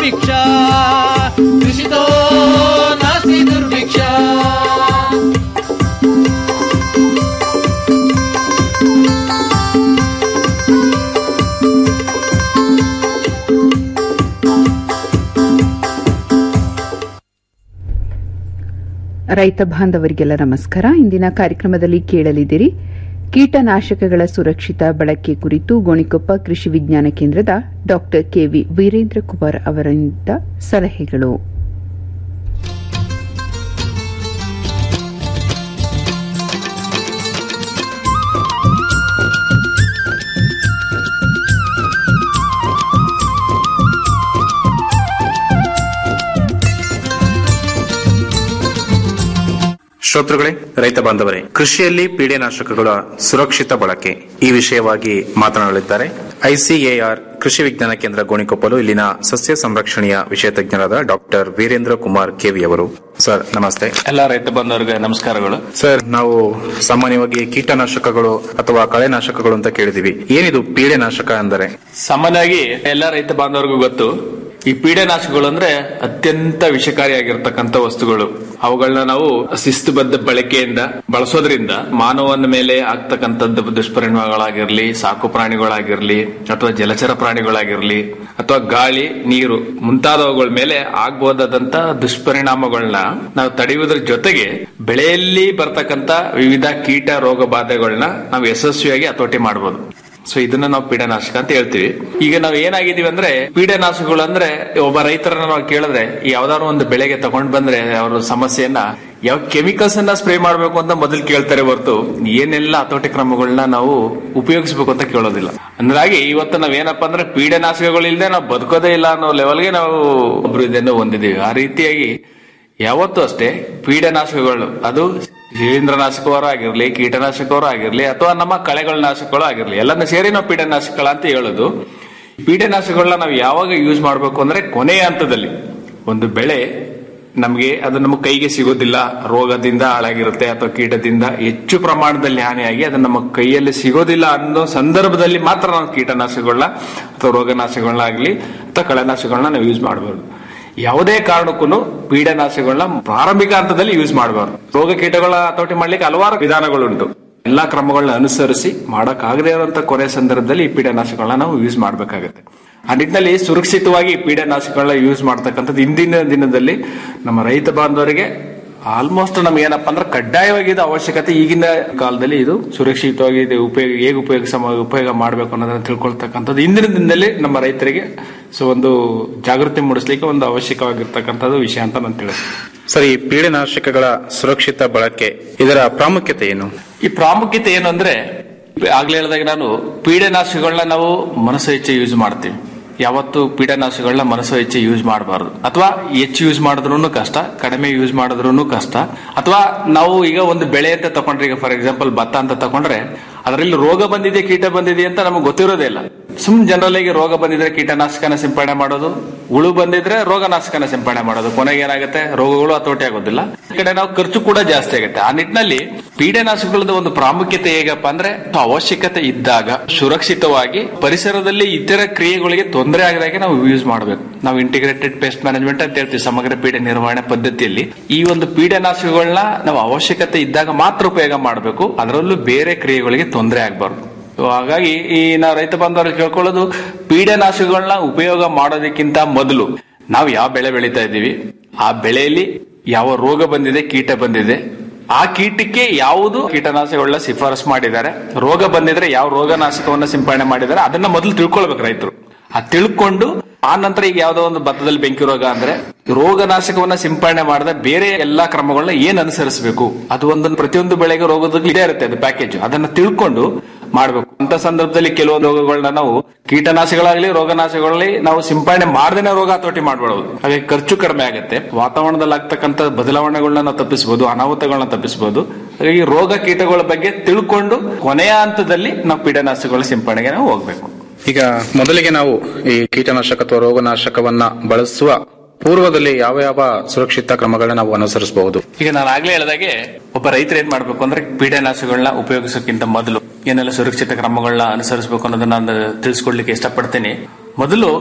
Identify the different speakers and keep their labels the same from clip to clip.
Speaker 1: ದುರ್ಭಿಕ್ಷ ಕೃಷಿತೋ ನಾಸ್ತಿ ದುರ್ಭಿಕ್ಷ
Speaker 2: ರೈತ ಬಾಂಧವರಿಗೆಲ್ಲ ನಮಸ್ಕಾರ ಇಂದಿನ ಕಾರ್ಯಕ್ರಮದಲ್ಲಿ ಕೇಳಲಿದ್ದೀರಿ ಕೀಟನಾಶಕಗಳ ಸುರಕ್ಷಿತ ಬಳಕೆ ಕುರಿತು ಗೋಣಿಕೊಪ್ಪ ಕೃಷಿ ವಿಜ್ಞಾನ ಕೇಂದ್ರದ ಡಾ ಕೆವಿ ವೀರೇಂದ್ರ ಕುಮಾರ್ ಅವರಿಂದ ಸಲಹೆಗಳು
Speaker 3: ಶ್ರೋತೃಗಳೇ ರೈತ ಬಾಂಧವರೇ ಕೃಷಿಯಲ್ಲಿ ಪೀಡೆನಾಶಕಗಳ ಸುರಕ್ಷಿತ ಬಳಕೆ ಈ ವಿಷಯವಾಗಿ ಮಾತನಾಡಲಿದ್ದಾರೆ ಐಸಿಎಆರ್ ಕೃಷಿ ವಿಜ್ಞಾನ ಕೇಂದ್ರ ಗೋಣಿಕೊಪ್ಪಲು ಇಲ್ಲಿನ ಸಸ್ಯ ಸಂರಕ್ಷಣೆಯ ವಿಷಯ ತಜ್ಞರಾದ ಡಾಕ್ಟರ್ ವೀರೇಂದ್ರ ಕುಮಾರ್ ಕೆವಿ ಅವರು ಸರ್ ನಮಸ್ತೆ
Speaker 4: ಎಲ್ಲ ರೈತ ಬಂಧುವರಿಗೆ ನಮಸ್ಕಾರಗಳು
Speaker 3: ಸರ್ ನಾವು ಸಾಮಾನ್ಯವಾಗಿ ಕೀಟನಾಶಕಗಳು ಅಥವಾ ಕಳೆನಾಶಕಗಳು ಅಂತ ಕೇಳಿದೀವಿ ಏನಿದು ಪೀಡೆನಾಶಕ ಅಂದರೆ
Speaker 4: ಸಾಮಾನ್ಯವಾಗಿ ಎಲ್ಲ ರೈತ ಬಾಂಧವರಿಗೂ ಗೊತ್ತು ಈ ಪೀಡೆನಾಶಕಗಳು ಅಂದ್ರೆ ಅತ್ಯಂತ ವಿಷಕಾರಿಯಾಗಿರ್ತಕ್ಕಂಥ ವಸ್ತುಗಳು ಅವುಗಳನ್ನ ನಾವು ಶಿಸ್ತುಬದ್ಧ ಬಳಕೆಯಿಂದ ಬಳಸೋದ್ರಿಂದ ಮಾನವನ ಮೇಲೆ ಆಗ್ತಕ್ಕಂಥದ್ದು ದುಷ್ಪರಿಣಾಮಗಳಾಗಿರ್ಲಿ ಸಾಕು ಪ್ರಾಣಿಗಳಾಗಿರ್ಲಿ ಅಥವಾ ಜಲಚರ ಪ್ರಾಣಿಗಳಾಗಿರ್ಲಿ ಅಥವಾ ಗಾಳಿ ನೀರು ಮುಂತಾದವುಗಳ ಮೇಲೆ ಆಗ್ಬೋದಾದಂತ ದುಷ್ಪರಿಣಾಮಗಳನ್ನ ನಾವು ತಡೆಯುವುದರ ಜೊತೆಗೆ ಬೆಳೆಯಲ್ಲಿ ಬರ್ತಕ್ಕಂಥ ವಿವಿಧ ಕೀಟ ರೋಗ ಬಾಧೆಗಳನ್ನ ನಾವು ಯಶಸ್ವಿಯಾಗಿ ಹತೋಟಿ ಮಾಡಬಹುದು ಸೊ ಇದನ್ನ ನಾವು ಪೀಡನಾಶಕ ಅಂತ ಹೇಳ್ತೀವಿ ಈಗ ನಾವು ಏನಾಗಿದೀವಿ ಅಂದ್ರೆ ಪೀಡನಾಶಕಗಳು ಅಂದ್ರೆ ಒಬ್ಬ ರೈತರನ್ನ ನಾವು ಕೇಳಿದ್ರೆ ಯಾವ್ದಾದ್ರು ಒಂದು ಬೆಳೆಗೆ ತಗೊಂಡ್ ಬಂದ್ರೆ ಅವ್ರ ಸಮಸ್ಯೆಯನ್ನ ಯಾವ ಕೆಮಿಕಲ್ಸ್ ಅನ್ನ ಸ್ಪ್ರೇ ಮಾಡಬೇಕು ಅಂತ ಮೊದಲು ಕೇಳ್ತಾರೆ ಹೊರತು ಏನೆಲ್ಲ ಹತೋಟಿ ಕ್ರಮಗಳನ್ನ ನಾವು ಉಪಯೋಗಿಸಬೇಕು ಅಂತ ಕೇಳೋದಿಲ್ಲ ಅಂದ್ರಾಗಿ ಇವತ್ತು ನಾವೇನಪ್ಪ ಅಂದ್ರೆ ಪೀಡನಾಶಕಗಳು ಇಲ್ಲದೆ ನಾವು ಬದುಕೋದೇ ಇಲ್ಲ ಅನ್ನೋ ಲೆವೆಲ್ಗೆ ನಾವು ಒಬ್ರು ಇದನ್ನು ಹೊಂದಿದೀವಿ ಆ ರೀತಿಯಾಗಿ ಯಾವತ್ತೂ ಅಷ್ಟೇ ಪೀಡನಾಶಕಗಳು ಅದು ಶಿಲೀಂಧ್ರನಾಶಕವರು ಆಗಿರ್ಲಿ ಕೀಟನಾಶಕವರು ಆಗಿರ್ಲಿ ಅಥವಾ ನಮ್ಮ ಕಳೆಗಳ ನಾಶಕಗಳು ಆಗಿರ್ಲಿ ಎಲ್ಲನ್ನ ಸೇರಿ ನಾವು ಪೀಡನಾಶಕಗಳ ಅಂತ ಹೇಳೋದು ಪೀಡನಾಶಕಗಳನ್ನ ನಾವು ಯಾವಾಗ ಯೂಸ್ ಮಾಡಬೇಕು ಅಂದ್ರೆ ಕೊನೆಯ ಹಂತದಲ್ಲಿ ಒಂದು ಬೆಳೆ ನಮಗೆ ಅದು ನಮ್ಮ ಕೈಗೆ ಸಿಗೋದಿಲ್ಲ ರೋಗದಿಂದ ಹಾಳಾಗಿರುತ್ತೆ ಅಥವಾ ಕೀಟದಿಂದ ಹೆಚ್ಚು ಪ್ರಮಾಣದಲ್ಲಿ ಹಾನಿಯಾಗಿ ಅದು ನಮ್ಮ ಕೈಯಲ್ಲಿ ಸಿಗೋದಿಲ್ಲ ಅನ್ನೋ ಸಂದರ್ಭದಲ್ಲಿ ಮಾತ್ರ ನಾವು ಕೀಟನಾಶಕಗಳನ್ನ ಅಥವಾ ರೋಗನಾಶಕಗಳನ್ನ ಆಗಲಿ ಅಥವಾ ಕಳೆನಾಶಕಗಳನ್ನ ನಾವು ಯೂಸ್ ಮಾಡಬಾರ್ದು ಯಾವುದೇ ಕಾರಣಕ್ಕೂ ಪೀಡನಾಶಕಗಳನ್ನ ಪ್ರಾರಂಭಿಕ ಹಂತದಲ್ಲಿ ಯೂಸ್ ಮಾಡಬಾರ್ದು ರೋಗ ಕೀಟಗಳ ಹತೋಟಿ ಮಾಡ್ಲಿಕ್ಕೆ ಹಲವಾರು ವಿಧಾನಗಳುಂಟು ಎಲ್ಲಾ ಕ್ರಮಗಳನ್ನ ಅನುಸರಿಸಿ ಮಾಡಕ್ಕಾಗದೇ ಇರುವಂತ ಕೊನೆ ಸಂದರ್ಭದಲ್ಲಿ ಈ ಪೀಡನಾಶಕಗಳನ್ನ ನಾವು ಯೂಸ್ ಮಾಡಬೇಕಾಗುತ್ತೆ ಆ ನಿಟ್ಟಿನಲ್ಲಿ ಸುರಕ್ಷಿತವಾಗಿ ಈ ಪೀಡನಾಶಕಗಳನ್ನ ಯೂಸ್ ಮಾಡ್ತಕ್ಕಂಥದ್ದು ಇಂದಿನ ದಿನದಲ್ಲಿ ನಮ್ಮ ರೈತ ಬಾಂಧವರಿಗೆ ಆಲ್ಮೋಸ್ಟ್ ನಮ್ಗೆ ಏನಪ್ಪಾ ಅಂದ್ರೆ ಕಡ್ಡಾಯವಾಗಿ ಇದು ಅವಶ್ಯಕತೆ ಈಗಿನ ಕಾಲದಲ್ಲಿ ಇದು ಸುರಕ್ಷಿತವಾಗಿ ಇದು ಉಪಯೋಗ ಹೇಗೆ ಉಪಯೋಗಿಸ ಉಪಯೋಗ ಮಾಡಬೇಕು ಅನ್ನೋದನ್ನ ತಿಳ್ಕೊಳ್ತಕ್ಕಂಥದ್ದು ಇಂದಿನ ದಿನದಲ್ಲಿ ನಮ್ಮ ರೈತರಿಗೆ ಸೊ ಒಂದು ಜಾಗೃತಿ ಮೂಡಿಸ್ಲಿಕ್ಕೆ ಒಂದು ಅವಶ್ಯಕವಾಗಿರ್ತಕ್ಕಂಥದ್ದು ವಿಷಯ ಅಂತ ನಾನು ತಿಳಿಸ್ತೀನಿ
Speaker 3: ಸರ್ ಈ ಪೀಡೆನಾಶಕಗಳ ಸುರಕ್ಷಿತ ಬಳಕೆ ಇದರ ಪ್ರಾಮುಖ್ಯತೆ ಏನು
Speaker 4: ಈ ಪ್ರಾಮುಖ್ಯತೆ ಏನು ಅಂದ್ರೆ ಆಗ್ಲೇ ಹೇಳಿದಾಗ ನಾನು ಪೀಡನಾಶಕಗಳನ್ನ ನಾವು ಮನಸ್ಸು ಹೆಚ್ಚು ಯೂಸ್ ಮಾಡ್ತೀವಿ ಯಾವತ್ತು ಪೀಡನಾಶಕಗಳನ್ನ ಮನಸ್ಸು ಹೆಚ್ಚು ಯೂಸ್ ಮಾಡಬಾರ್ದು ಅಥವಾ ಹೆಚ್ಚು ಯೂಸ್ ಮಾಡಿದ್ರು ಕಷ್ಟ ಕಡಿಮೆ ಯೂಸ್ ಮಾಡಿದ್ರು ಕಷ್ಟ ಅಥವಾ ನಾವು ಈಗ ಒಂದು ಬೆಳೆ ಅಂತ ತಗೊಂಡ್ರೆ ಈಗ ಫಾರ್ ಎಕ್ಸಾಂಪಲ್ ಭತ್ತ ಅಂತ ತಗೊಂಡ್ರೆ ಅದರಲ್ಲಿ ರೋಗ ಬಂದಿದೆ ಕೀಟ ಬಂದಿದೆ ಅಂತ ನಮಗೆ ಗೊತ್ತಿರೋದೇ ಇಲ್ಲ ಸುಮ್ ಜನರಲ್ ಆಗಿ ರೋಗ ಬಂದಿದ್ರೆ ಕೀಟನಾಶಕನ ಸಿಂಪಡಣೆ ಮಾಡೋದು ಹುಳು ಬಂದಿದ್ರೆ ರೋಗನಾಶಕನ ಸಿಂಪಡಣೆ ಮಾಡೋದು ಕೊನೆಗೆ ಏನಾಗುತ್ತೆ ರೋಗಗಳು ಹತೋಟಿ ಆಗೋದಿಲ್ಲ ಈ ಕಡೆ ನಾವು ಖರ್ಚು ಕೂಡ ಜಾಸ್ತಿ ಆಗುತ್ತೆ ಆ ನಿಟ್ಟಿನಲ್ಲಿ ಪೀಡನಾಶಕಗಳದ ಒಂದು ಪ್ರಾಮುಖ್ಯತೆ ಹೇಗಪ್ಪ ಅಂದ್ರೆ ಅವಶ್ಯಕತೆ ಇದ್ದಾಗ ಸುರಕ್ಷಿತವಾಗಿ ಪರಿಸರದಲ್ಲಿ ಇತರ ಕ್ರಿಯೆಗಳಿಗೆ ತೊಂದರೆ ಆಗದಾಗೆ ನಾವು ಯೂಸ್ ಮಾಡಬೇಕು ನಾವು ಇಂಟಿಗ್ರೇಟೆಡ್ ಪೇಸ್ಟ್ ಮ್ಯಾನೇಜ್ಮೆಂಟ್ ಅಂತ ಹೇಳ್ತೀವಿ ಸಮಗ್ರ ಪೀಡೆ ನಿರ್ವಹಣೆ ಪದ್ಧತಿಯಲ್ಲಿ ಈ ಒಂದು ಪೀಡನಾಶಕಗಳನ್ನ ನಾವು ಅವಶ್ಯಕತೆ ಇದ್ದಾಗ ಮಾತ್ರ ಉಪಯೋಗ ಮಾಡಬೇಕು ಅದರಲ್ಲೂ ಬೇರೆ ಕ್ರಿಯೆಗಳಿಗೆ ತೊಂದರೆ ಆಗಬಾರ್ದು So ಹಾಗಾಗಿ ಈ ನಾವು ರೈತ ಬಾಂಧವರು ಕೇಳ್ಕೊಳ್ಳೋದು ಪೀಡನಾಶಕಗಳನ್ನ ಉಪಯೋಗ ಮಾಡೋದಕ್ಕಿಂತ ಮೊದಲು ನಾವು ಯಾವ ಬೆಳೆ ಬೆಳೀತಾ ಇದ್ದೀವಿ ಆ ಬೆಳೆಯಲ್ಲಿ ಯಾವ ರೋಗ ಬಂದಿದೆ ಕೀಟ ಬಂದಿದೆ ಆ ಕೀಟಕ್ಕೆ ಯಾವುದು ಕೀಟನಾಶಕಗಳನ್ನ ಶಿಫಾರಸ್ ಮಾಡಿದ್ದಾರೆ ರೋಗ ಬಂದಿದ್ರೆ ಯಾವ ರೋಗನಾಶಕವನ್ನ ಸಿಂಪಡಣೆ ಮಾಡಿದ್ದಾರೆ ಅದನ್ನ ಮೊದಲು ತಿಳ್ಕೊಳ್ಬೇಕು ರೈತರು ಆ ತಿಳ್ಕೊಂಡು ಆ ನಂತರ ಈಗ ಯಾವ್ದೋ ಒಂದು ಭತ್ತದಲ್ಲಿ ಬೆಂಕಿ ರೋಗ ಅಂದ್ರೆ ರೋಗನಾಶಕವನ್ನ ಸಿಂಪಡಣೆ ಮಾಡದ ಬೇರೆ ಎಲ್ಲಾ ಕ್ರಮಗಳನ್ನ ಏನ್ ಅನುಸರಿಸಬೇಕು ಅದು ಒಂದೊಂದು ಪ್ರತಿಯೊಂದು ಬೆಳೆಗೆ ರೋಗದ ಇದೇ ಇರುತ್ತೆ ಅದು ಪ್ಯಾಕೇಜ್ ಅದನ್ನ ತಿಳ್ಕೊಂಡು ಮಾಡ್ಬೇಕು ಅಂತ ಸಂದರ್ಭದಲ್ಲಿ ಕೆಲವೊಂದು ರೋಗಗಳನ್ನ ನಾವು ಕೀಟನಾಶಕಗಳಾಗ್ಲಿ ರೋಗನಾಶಕಗಳಲ್ಲಿ ನಾವು ಸಿಂಪಡಣೆ ಮಾಡದೇನೆ ರೋಗ ಹತೋಟಿ ಮಾಡ್ಬಿಡೋದು ಹಾಗೆ ಖರ್ಚು ಕಡಿಮೆ ಆಗುತ್ತೆ ವಾತಾವರಣದಲ್ಲಿ ಆಗ್ತಕ್ಕಂಥ ಬದಲಾವಣೆಗಳನ್ನ ನಾವು ತಪ್ಪಿಸಬಹುದು ಅನಾಹುತಗಳನ್ನ ತಪ್ಪಿಸಬಹುದು ಹಾಗಾಗಿ ರೋಗ ಕೀಟಗಳ ಬಗ್ಗೆ ತಿಳ್ಕೊಂಡು ಕೊನೆಯ ಹಂತದಲ್ಲಿ ನಾವು ಪೀಡನಾಶಕಗಳ ಸಿಂಪಡಣೆಗೆ ನಾವು ಹೋಗ್ಬೇಕು
Speaker 3: ಈಗ ಮೊದಲಿಗೆ ನಾವು ಈ ಕೀಟನಾಶಕ ಅಥವಾ ರೋಗನಾಶಕವನ್ನ ಬಳಸುವ ಪೂರ್ವದಲ್ಲಿ ಯಾವ ಯಾವ ಸುರಕ್ಷಿತ ಕ್ರಮಗಳನ್ನ ನಾವು ಅನುಸರಿಸಬಹುದು
Speaker 4: ಈಗ ನಾನು ಆಗ್ಲೇ ಹೇಳಿದಾಗೆ ಒಬ್ಬ ರೈತರು ಏನ್ ಮಾಡ್ಬೇಕು ಅಂದ್ರೆ ಪೀಡನಾಶಕಗಳನ್ನ ಉಪಯೋಗಿಸೋಕ್ಕಿಂತ ಮೊದಲು ಏನೆಲ್ಲ ಸುರಕ್ಷಿತ ಕ್ರಮಗಳನ್ನ ಅನುಸರಿಸಬೇಕು ಅನ್ನೋದನ್ನ ನಾನು ತಿಳಿಸ್ಕೊಡ್ಲಿಕ್ಕೆ ಇಷ್ಟಪಡ್ತೀನಿ ಮೊದಲು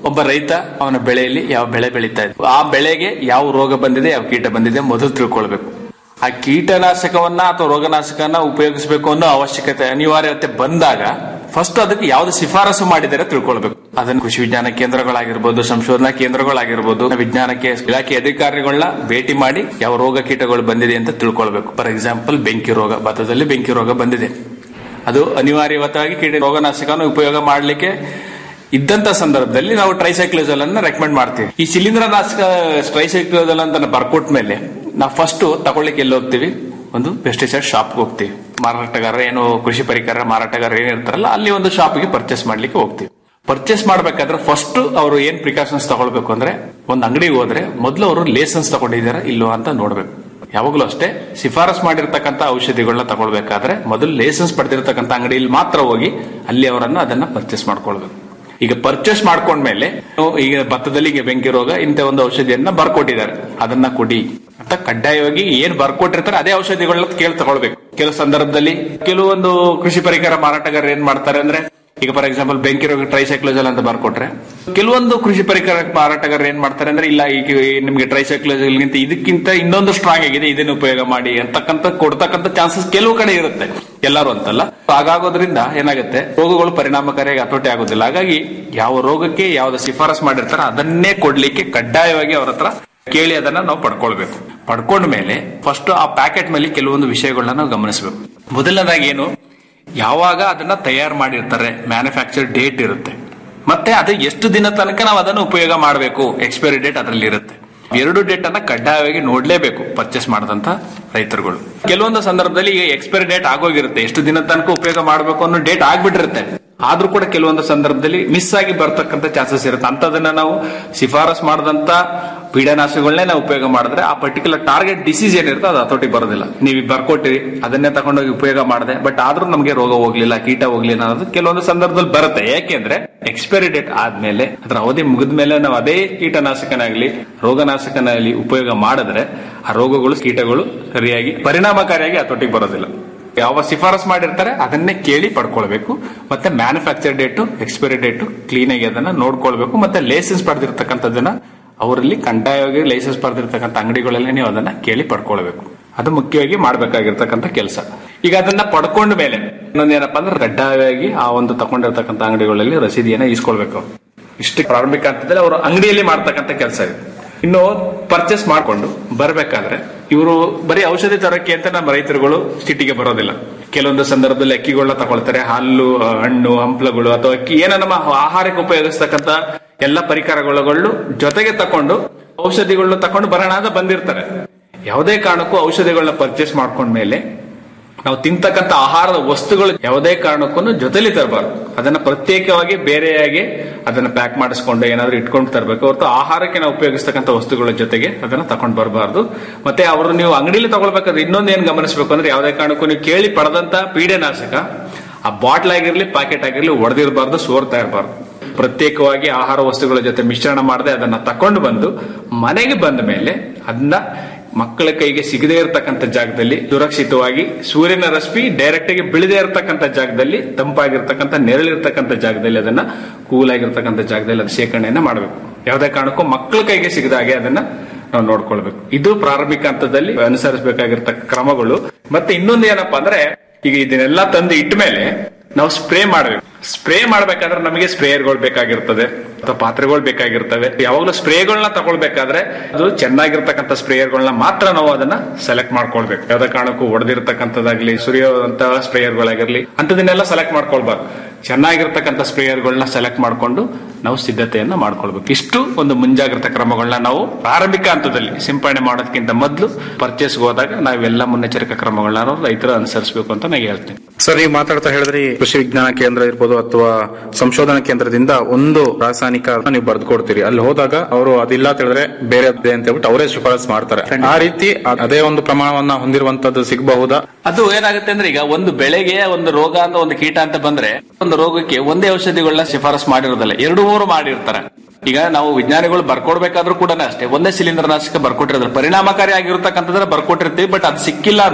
Speaker 4: ಒಬ್ಬ ರೈತ ಅವನ ಬೆಳೆಯಲ್ಲಿ ಯಾವ ಬೆಳೆ ಬೆಳೀತಾ ಇದ್ದ ಆ ಬೆಳೆಗೆ ಯಾವ ರೋಗ ಬಂದಿದೆ ಯಾವ ಕೀಟ ಬಂದಿದೆ ಮೊದಲು ತಿಳ್ಕೊಳ್ಬೇಕು ಆ ಕೀಟನಾಶಕವನ್ನ ಅಥವಾ ರೋಗನಾಶಕನ ಉಪಯೋಗಿಸಬೇಕು ಅನ್ನೋ ಅವಶ್ಯಕತೆ ಅನಿವಾರ್ಯತೆ ಬಂದಾಗ ಫಸ್ಟ್ ಅದಕ್ಕೆ ಯಾವ್ದು ಶಿಫಾರಸು ಮಾಡಿದರೆ ತಿಳ್ಕೊಳ್ಬೇಕು ಅದನ್ನ ಕೃಷಿ ವಿಜ್ಞಾನ ಕೇಂದ್ರಗಳಾಗಿರ್ಬೋದು ಸಂಶೋಧನಾ ಕೇಂದ್ರಗಳಾಗಿರ್ಬೋದು ವಿಜ್ಞಾನಕ್ಕೆ ಇಲಾಖೆ ಅಧಿಕಾರಿಗಳನ್ನ ಭೇಟಿ ಮಾಡಿ ಯಾವ ರೋಗ ಕೀಟಗಳು ಬಂದಿದೆ ಅಂತ ತಿಳ್ಕೊಳ್ಬೇಕು ಫಾರ್ ಎಕ್ಸಾಂಪಲ್ ಬೆಂಕಿ ರೋಗ ಭತ್ತದಲ್ಲಿ ಬೆಂಕಿ ರೋಗ ಬಂದಿದೆ ಅದು ಅನಿವಾರ್ಯವಾಗಿ ಕೀಟ ರೋಗನಾಶಕನ ಉಪಯೋಗ ಮಾಡಲಿಕ್ಕೆ ಇದ್ದಂತ ಸಂದರ್ಭದಲ್ಲಿ ನಾವು ಟ್ರೈಸೈಕ್ಲೋಜಲ್ ಅನ್ನ ರೆಕಮೆಂಡ್ ಮಾಡ್ತೀವಿ ಈ ಶಿಲೀಂಧ್ರನಾಶಕ ಟ್ರೈಸೈಕ್ಲೋಜಲ್ ಅಂತ ಬರ್ಕೊಟ್ ಮೇಲೆ ನಾವು ಫಸ್ಟ್ ತಗೊಳ್ಳಿಕ್ಕೆ ಎಲ್ಲಿ ಹೋಗ್ತೀವಿ ಒಂದು ಪೆಸ್ಟಿಸೈಡ್ ಶಾಪ್ಗೆ ಹೋಗ್ತೀವಿ ಮಾರಾಟಗಾರ ಏನು ಕೃಷಿ ಪರಿಕರ ಮಾರಾಟಗಾರ ಏನಿರ್ತಾರಲ್ಲ ಅಲ್ಲಿ ಒಂದು ಶಾಪ್ಗೆ ಪರ್ಚೇಸ್ ಮಾಡ್ಲಿಕ್ಕೆ ಹೋಗ್ತೀವಿ ಪರ್ಚೇಸ್ ಮಾಡ್ಬೇಕಾದ್ರೆ ಫಸ್ಟ್ ಅವರು ಏನ್ ಪ್ರಿಕಾಷನ್ಸ್ ತಗೊಳ್ಬೇಕು ಅಂದ್ರೆ ಒಂದು ಅಂಗಡಿಗೆ ಹೋದ್ರೆ ಮೊದಲು ಅವರು ಲೇಸನ್ಸ್ ತಗೊಂಡಿದ್ದಾರೆ ಇಲ್ಲೋ ಅಂತ ನೋಡ್ಬೇಕು ಯಾವಾಗಲೂ ಅಷ್ಟೇ ಶಿಫಾರಸ್ ಮಾಡಿರ್ತಕ್ಕಂಥ ಔಷಧಿಗಳನ್ನ ತಗೊಳ್ಬೇಕಾದ್ರೆ ಮೊದಲು ಲೈಸೆನ್ಸ್ ಪಡೆದಿರ್ತಕ್ಕಂಥ ಅಂಗಡಿಯಲ್ಲಿ ಮಾತ್ರ ಹೋಗಿ ಅಲ್ಲಿ ಅವರನ್ನ ಅದನ್ನ ಪರ್ಚೇಸ್ ಮಾಡ್ಕೊಳ್ಬೇಕು ಈಗ ಪರ್ಚೇಸ್ ಮಾಡ್ಕೊಂಡ್ಮೇಲೆ ನೀವು ಈಗ ಭತ್ತದಲ್ಲಿ ಈಗ ಬೆಂಕಿ ರೋಗ ಇಂಥ ಒಂದು ಔಷಧಿಯನ್ನ ಬರ್ಕೊಟ್ಟಿದ್ದಾರೆ ಅದನ್ನ ಕೊಡಿ ಅಂತ ಕಡ್ಡಾಯವಾಗಿ ಏನ್ ಬರ್ಕೊಟ್ಟಿರ್ತಾರೆ ಅದೇ ಔಷಧಿಗಳನ್ನ ಕೇಳಿ ತಗೊಳ್ಬೇಕು ಕೆಲವು ಸಂದರ್ಭದಲ್ಲಿ ಕೆಲವೊಂದು ಕೃಷಿ ಪರಿಕರ ಮಾರಾಟಗಾರರು ಏನ್ ಮಾಡ್ತಾರೆ ಅಂದ್ರೆ ಈಗ ಫಾರ್ ಎಕ್ಸಾಂಪಲ್ ಬೆಂಕಿ ರೋಗ ಟ್ರೈಸೈಕ್ಲೋಜಲ್ ಅಂತ ಬರ್ಕೊಟ್ರೆ ಕೆಲವೊಂದು ಕೃಷಿ ಪರಿಕರ ಮಾರಾಟಗಾರರು ಏನ್ ಮಾಡ್ತಾರೆ ಅಂದ್ರೆ ಇಲ್ಲ ಈಗ ನಿಮ್ಗೆ ಟ್ರೈಸೈಕ್ಲೋಜಲ್ ಗಿಂತ ಇದಕ್ಕಿಂತ ಇನ್ನೊಂದು ಸ್ಟ್ರಾಂಗ್ ಆಗಿದೆ ಇದನ್ನ ಉಪಯೋಗ ಮಾಡಿ ಅಂತಕ್ಕಂಥ ಕೊಡ್ತಕ್ಕಂಥ ಚಾನ್ಸಸ್ ಕೆಲವು ಕಡೆ ಇರುತ್ತೆ ಎಲ್ಲರೂ ಅಂತಲ್ಲ ಹಾಗಾಗೋದ್ರಿಂದ ಏನಾಗುತ್ತೆ ರೋಗಗಳು ಪರಿಣಾಮಕಾರಿಯಾಗಿ ಹತೋಟಿ ಆಗೋದಿಲ್ಲ ಹಾಗಾಗಿ ಯಾವ ರೋಗಕ್ಕೆ ಯಾವ್ದು ಶಿಫಾರಸ್ ಮಾಡಿರ್ತಾರೋ ಅದನ್ನೇ ಕೊಡ್ಲಿಕ್ಕೆ ಕಡ್ಡಾಯವಾಗಿ ಅವ್ರ ಹತ್ರ ಕೇಳಿ ಅದನ್ನ ನಾವು ಪಡ್ಕೊಳ್ಬೇಕು ಪಡ್ಕೊಂಡ ಮೇಲೆ ಫಸ್ಟ್ ಆ ಪ್ಯಾಕೆಟ್ ಮೇಲೆ ಕೆಲವೊಂದು ವಿಷಯಗಳನ್ನ ನಾವು ಗಮನಿಸಬೇಕು ಮೊದಲನೇದಾಗಿ ಏನು ಯಾವಾಗ ಅದನ್ನ ತಯಾರು ಮಾಡಿರ್ತಾರೆ ಮ್ಯಾನುಫ್ಯಾಕ್ಚರ್ ಡೇಟ್ ಇರುತ್ತೆ ಮತ್ತೆ ಅದು ಎಷ್ಟು ದಿನ ತನಕ ನಾವು ಅದನ್ನು ಉಪಯೋಗ ಮಾಡಬೇಕು ಎಕ್ಸ್ಪೈರಿ ಡೇಟ್ ಅದರಲ್ಲಿ ಇರುತ್ತೆ ಎರಡು ಡೇಟ್ ಅನ್ನ ಕಡ್ಡಾಯವಾಗಿ ನೋಡ್ಲೇಬೇಕು ಪರ್ಚೇಸ್ ಮಾಡಿದಂತ ರೈತರುಗಳು ಕೆಲವೊಂದು ಸಂದರ್ಭದಲ್ಲಿ ಈಗ ಎಕ್ಸ್ಪೈರಿ ಡೇಟ್ ಆಗೋಗಿರುತ್ತೆ ಎಷ್ಟು ದಿನ ತನಕ ಉಪಯೋಗ ಮಾಡಬೇಕು ಅನ್ನೋ ಡೇಟ್ ಆಗ್ಬಿಟ್ಟಿರುತ್ತೆ ಆದ್ರೂ ಕೂಡ ಕೆಲವೊಂದು ಸಂದರ್ಭದಲ್ಲಿ ಮಿಸ್ ಆಗಿ ಬರ್ತಕ್ಕಂಥ ಚಾನ್ಸಸ್ ಇರುತ್ತೆ ಅಂತದನ್ನ ನಾವು ಶಿಫಾರಸ್ ಮಾಡಿದಂತ ಪೀಡನಾಶಗಳನ್ನೇ ನಾವು ಉಪಯೋಗ ಮಾಡಿದ್ರೆ ಆ ಪರ್ಟಿಕ್ಯುಲರ್ ಟಾರ್ಗೆಟ್ ಡಿಸೀಸ್ ಏನಿರುತ್ತೆ ಅದು ಹತೋಟಿಗೆ ಬರೋದಿಲ್ಲ ನೀವು ಈಗ ಬರ್ಕೊಟ್ಟಿರಿ ಅದನ್ನೇ ತಗೊಂಡೋಗಿ ಉಪಯೋಗ ಮಾಡಿದೆ ಬಟ್ ಆದ್ರೂ ನಮಗೆ ರೋಗ ಹೋಗ್ಲಿಲ್ಲ ಕೀಟ ಹೋಗ್ಲಿಲ್ಲ ಅನ್ನೋದು ಕೆಲವೊಂದು ಸಂದರ್ಭದಲ್ಲಿ ಬರುತ್ತೆ ಯಾಕೆಂದ್ರೆ ಎಕ್ಸ್ಪೈರಿ ಡೇಟ್ ಆದ್ಮೇಲೆ ಅದರ ಅವಧಿ ಮುಗಿದ ಮೇಲೆ ನಾವು ಅದೇ ಕೀಟನಾಶಕನಾಗ್ಲಿ ರೋಗನಾಶಕನಾಗ್ಲಿ ಉಪಯೋಗ ಮಾಡಿದ್ರೆ ಆ ರೋಗಗಳು ಕೀಟಗಳು ಸರಿಯಾಗಿ ಪರಿಣಾಮಕಾರಿಯಾಗಿ ಹತೋಟಿಗೆ ಬರೋದಿಲ್ಲ ಯಾವ ಶಿಫಾರಸ್ ಮಾಡಿರ್ತಾರೆ ಅದನ್ನೇ ಕೇಳಿ ಪಡ್ಕೊಳ್ಬೇಕು ಮತ್ತೆ manufacture date expiry date clean ಆಗಿ ಅದನ್ನ ನೋಡ್ಕೊಳ್ಬೇಕು ಮತ್ತೆ ಲೈಸೆನ್ಸ್ ಪಡೆದಿರ್ತಕ್ಕಂಥದ್ದನ್ನ ಅವರಲ್ಲಿ ಕಡ್ಡಾಯವಾಗಿ ಲೈಸೆನ್ಸ್ ಪಡೆದಿರ್ತಕ್ಕಂಥ ಅಂಗಡಿಗಳಲ್ಲಿ ನೀವು ಅದನ್ನ ಕೇಳಿ ಪಡ್ಕೊಳ್ಬೇಕು ಅದು ಮುಖ್ಯವಾಗಿ ಮಾಡ್ಬೇಕಾಗಿರ್ತಕ್ಕಂಥ ಕೆಲಸ ಈಗ ಅದನ್ನ ಪಡ್ಕೊಂಡ ಮೇಲೆ ಇನ್ನೊಂದೇನಪ್ಪ ಅಂದ್ರೆ ಕಡ್ಡಾಯವಾಗಿ ಆ ಒಂದು ತಗೊಂಡಿರ್ತಕ್ಕಂಥ ಅಂಗಡಿಗಳಲ್ಲಿ ರಸೀದಿಯನ್ನ ಈಸ್ಕೊಳ್ಬೇಕು ಇಷ್ಟು ಪ್ರಾರಂಭಿಕ ಹಂತದಲ್ಲಿ ಅವರು ಅಂಗಡಿಯಲ್ಲಿ ಮಾಡ್ತಕ್ಕಂಥ ಕೆಲಸ ಇದೆ ಇನ್ನು ಪರ್ಚೇಸ್ ಮಾಡ್ಕೊಂಡು ಬರ್ಬೇಕಾದ್ರೆ ಇವರು ಬರೀ ಔಷಧಿ ತರಕ್ಕೆ ಅಂತ ನಮ್ಮ ರೈತರುಗಳು ಸಿಟಿಗೆ ಬರೋದಿಲ್ಲ ಕೆಲವೊಂದು ಸಂದರ್ಭದಲ್ಲಿ ಅಕ್ಕಿಗಳನ್ನ ತಗೊಳ್ತಾರೆ ಹಾಲು ಹಣ್ಣು ಹಂಪ್ಲಗಳು ಅಥವಾ ಅಕ್ಕಿ ಏನೋ ನಮ್ಮ ಆಹಾರಕ್ಕೆ ಉಪಯೋಗಿಸ್ತಕ್ಕಂಥ ಎಲ್ಲ ಪರಿಕರಗಳು ಜೊತೆಗೆ ತಕೊಂಡು ಔಷಧಿಗಳನ್ನ ತಕೊಂಡು ಬರೋಣ ಅಂತ ಬಂದಿರ್ತಾರೆ ಯಾವುದೇ ಕಾರಣಕ್ಕೂ ಔಷಧಿಗಳನ್ನ ಪರ್ಚೇಸ್ ಮಾಡ್ಕೊಂಡ್ಮೇಲೆ ನಾವು ತಿಂತಕ್ಕಂಥ ಆಹಾರದ ವಸ್ತುಗಳು ಯಾವುದೇ ಕಾರಣಕ್ಕೂ ಜೊತೆಲಿ ತರಬಾರ್ದು ಅದನ್ನ ಪ್ರತ್ಯೇಕವಾಗಿ ಬೇರೆಯಾಗಿ ಅದನ್ನ ಪ್ಯಾಕ್ ಮಾಡಿಸ್ಕೊಂಡು ಏನಾದ್ರೂ ಇಟ್ಕೊಂಡು ತರಬೇಕು ಹೊರತು ಆಹಾರಕ್ಕೆ ನಾವು ಉಪಯೋಗಿಸ್ತಕ್ಕಂಥ ವಸ್ತುಗಳ ಜೊತೆಗೆ ಅದನ್ನ ತಗೊಂಡ್ ಬರಬಾರ್ದು ಮತ್ತೆ ಅವರು ನೀವು ಅಂಗಡಿಲಿ ತಗೊಳ್ಬೇಕಾದ್ರೆ ಇನ್ನೊಂದು ಏನ್ ಗಮನಿಸಬೇಕು ಅಂದ್ರೆ ಯಾವುದೇ ಕಾರಣಕ್ಕೂ ನೀವು ಕೇಳಿ ಪಡೆದಂತ ಪೀಡೆನಾಶಕ ಆ ಬಾಟ್ಲ್ ಆಗಿರ್ಲಿ ಪ್ಯಾಕೆಟ್ ಆಗಿರ್ಲಿ ಒಡೆದಿರಬಾರ್ದು ಸೋರ್ತಾ ಇರಬಾರ್ದು ಪ್ರತ್ಯೇಕವಾಗಿ ಆಹಾರ ವಸ್ತುಗಳ ಜೊತೆ ಮಿಶ್ರಣ ಮಾಡದೆ ಅದನ್ನ ತಕೊಂಡು ಬಂದು ಮನೆಗೆ ಬಂದ ಮೇಲೆ ಅದನ್ನ ಮಕ್ಕಳ ಕೈಗೆ ಸಿಗದೇ ಇರತಕ್ಕಂಥ ಜಾಗದಲ್ಲಿ ಸುರಕ್ಷಿತವಾಗಿ ಸೂರ್ಯನ ರಶ್ಮಿ ಡೈರೆಕ್ಟ್ ಆಗಿ ಬೀಳದೇ ಇರತಕ್ಕಂಥ ಜಾಗದಲ್ಲಿ ತಂಪಾಗಿರ್ತಕ್ಕಂಥ ನೆರಳಿರ್ತಕ್ಕಂಥ ಜಾಗದಲ್ಲಿ ಅದನ್ನ ಕೂಲ್ ಆಗಿರ್ತಕ್ಕಂಥ ಜಾಗದಲ್ಲಿ ಅದು ಶೇಖರಣೆಯನ್ನ ಮಾಡಬೇಕು ಯಾವುದೇ ಕಾರಣಕ್ಕೂ ಮಕ್ಕಳ ಕೈಗೆ ಸಿಗದ ಹಾಗೆ ಅದನ್ನ ನಾವು ನೋಡ್ಕೊಳ್ಬೇಕು ಇದು ಪ್ರಾರಂಭಿಕ ಹಂತದಲ್ಲಿ ಅನುಸರಿಸಬೇಕಾಗಿರ್ತಕ್ಕ ಕ್ರಮಗಳು ಮತ್ತೆ ಇನ್ನೊಂದು ಏನಪ್ಪಾ ಅಂದ್ರೆ ಈಗ ಇದನ್ನೆಲ್ಲ ತಂದು ಇಟ್ಟ ಮೇಲೆ ನಾವು ಸ್ಪ್ರೇ ಮಾಡ್ಬೇಕು ಸ್ಪ್ರೇ ಮಾಡ್ಬೇಕಾದ್ರೆ ನಮಗೆ ಸ್ಪ್ರೇಯರ್ಗಳು ಬೇಕಾಗಿರ್ತದೆ ಅಥವಾ ಪಾತ್ರೆಗಳು ಬೇಕಾಗಿರ್ತವೆ ಯಾವಾಗಲೂ ಸ್ಪ್ರೇಗಳನ್ನ ತಗೊಳ್ಬೇಕಾದ್ರೆ ಅದು ಚೆನ್ನಾಗಿರ್ತಕ್ಕಂಥ ಸ್ಪ್ರೇಯರ್ಗಳನ್ನ ಮಾತ್ರ ನಾವು ಅದನ್ನ ಸೆಲೆಕ್ಟ್ ಮಾಡ್ಕೊಳ್ಬೇಕು ಯಾವ್ದೇ ಕಾರಣಕ್ಕೂ ಹೊಡೆದಿರ್ತಕ್ಕಂಥದ್ದಾಗ್ಲಿ ಸುರಿಯುವಂತಹ ಸ್ಪ್ರೇಯರ್ಗಳಾಗಿರ್ಲಿ ಅಂತದನ್ನೆಲ್ಲ ಸೆಲೆಕ್ಟ್ ಮಾಡ್ಕೊಳ್ಬಾರ್ದು ಚೆನ್ನಾಗಿರ್ತಕ್ಕಂಥ ಸ್ಪ್ರೇಯರ್ಗಳನ್ನ ಸೆಲೆಕ್ಟ್ ಮಾಡ್ಕೊಂಡು ನಾವು ಸಿದ್ಧತೆಯನ್ನ ಮಾಡ್ಕೊಳ್ಬೇಕು ಇಷ್ಟು ಒಂದು ಮುಂಜಾಗ್ರತಾ ಕ್ರಮಗಳನ್ನ ನಾವು ಪ್ರಾರಂಭಿಕ ಹಂತದಲ್ಲಿ ಸಿಂಪಡಣೆ ಮಾಡೋದಕ್ಕಿಂತ ಮೊದಲು ಪರ್ಚೇಸ್ ಹೋದಾಗ ನಾವೆಲ್ಲ ಮುನ್ನೆಚ್ಚರಿಕಾ ಕ್ರಮಗಳನ್ನ ನಾವು ರೈತರು ಅನುಸರಿಸಬೇಕು ಅಂತ ನಾನು ಹೇಳ್ತೀನಿ
Speaker 3: ಸರ್ ನೀವು ಮಾತಾಡ್ತಾ ಹೇಳಿದ್ರಿ ಕೃಷಿ ವಿಜ್ಞಾನ ಕೇಂದ್ರ ಇರ್ಬೋದು ಅಥವಾ ಸಂಶೋಧನಾ ಕೇಂದ್ರದಿಂದ ಒಂದು ರಾಸಾಯನಿಕ ನೀವು ಬರ್ದು ಕೊಡ್ತೀರಿ ಅಲ್ಲಿ ಹೋದಾಗ ಅವರು ಅದಿಲ್ಲ ಅಂತ ಹೇಳಿದ್ರೆ ಬೇರೆ ಅಂತ ಹೇಳ್ಬಿಟ್ಟು ಅವರೇ ಶಿಫಾರಸ್ ಮಾಡ್ತಾರೆ ಆ ರೀತಿ ಅದೇ ಒಂದು ಪ್ರಮಾಣವನ್ನ ಹೊಂದಿರುವಂತದ್ದು ಸಿಗಬಹುದಾ
Speaker 4: ಅದು ಏನಾಗುತ್ತೆ ಅಂದ್ರೆ ಈಗ ಒಂದು ಬೆಳೆಗೆ ಒಂದು ರೋಗ ಅಂತ ಒಂದು ಕೀಟ ಅಂತ ಬಂದ್ರೆ ಒಂದು ರೋಗಕ್ಕೆ ಒಂದೇ ಔಷಧಿಗಳನ್ನ ಶಿಫಾರಸ್ ಮಾಡಿರೋದಿಲ್ಲ ಎರಡು ಮೂರು ಮಾಡಿರ್ತಾರೆ ಈಗ ನಾವು ವಿಜ್ಞಾನಿಗಳು ಬರ್ಕೊಡ್ಬೇಕಾದ್ರೂ ಕೂಡ ಅಷ್ಟೇ ಒಂದೇ ಶಿಲೀಂಧ್ರನಾಶಕ ಬರ್ಕೊಟ್ಟಿರೋದ್ರ ಪರಿಣಾಮಕಾರಿ ಆಗಿರ್ತಕ್ಕಂಥದ್ರ ಬರ್ಕೊಟ್ಟಿರ್ತೀವಿ ಬಟ್ ಅದು ಸಿಕ್ಕಿಲ್ಲ ಅಂದ್ರೆ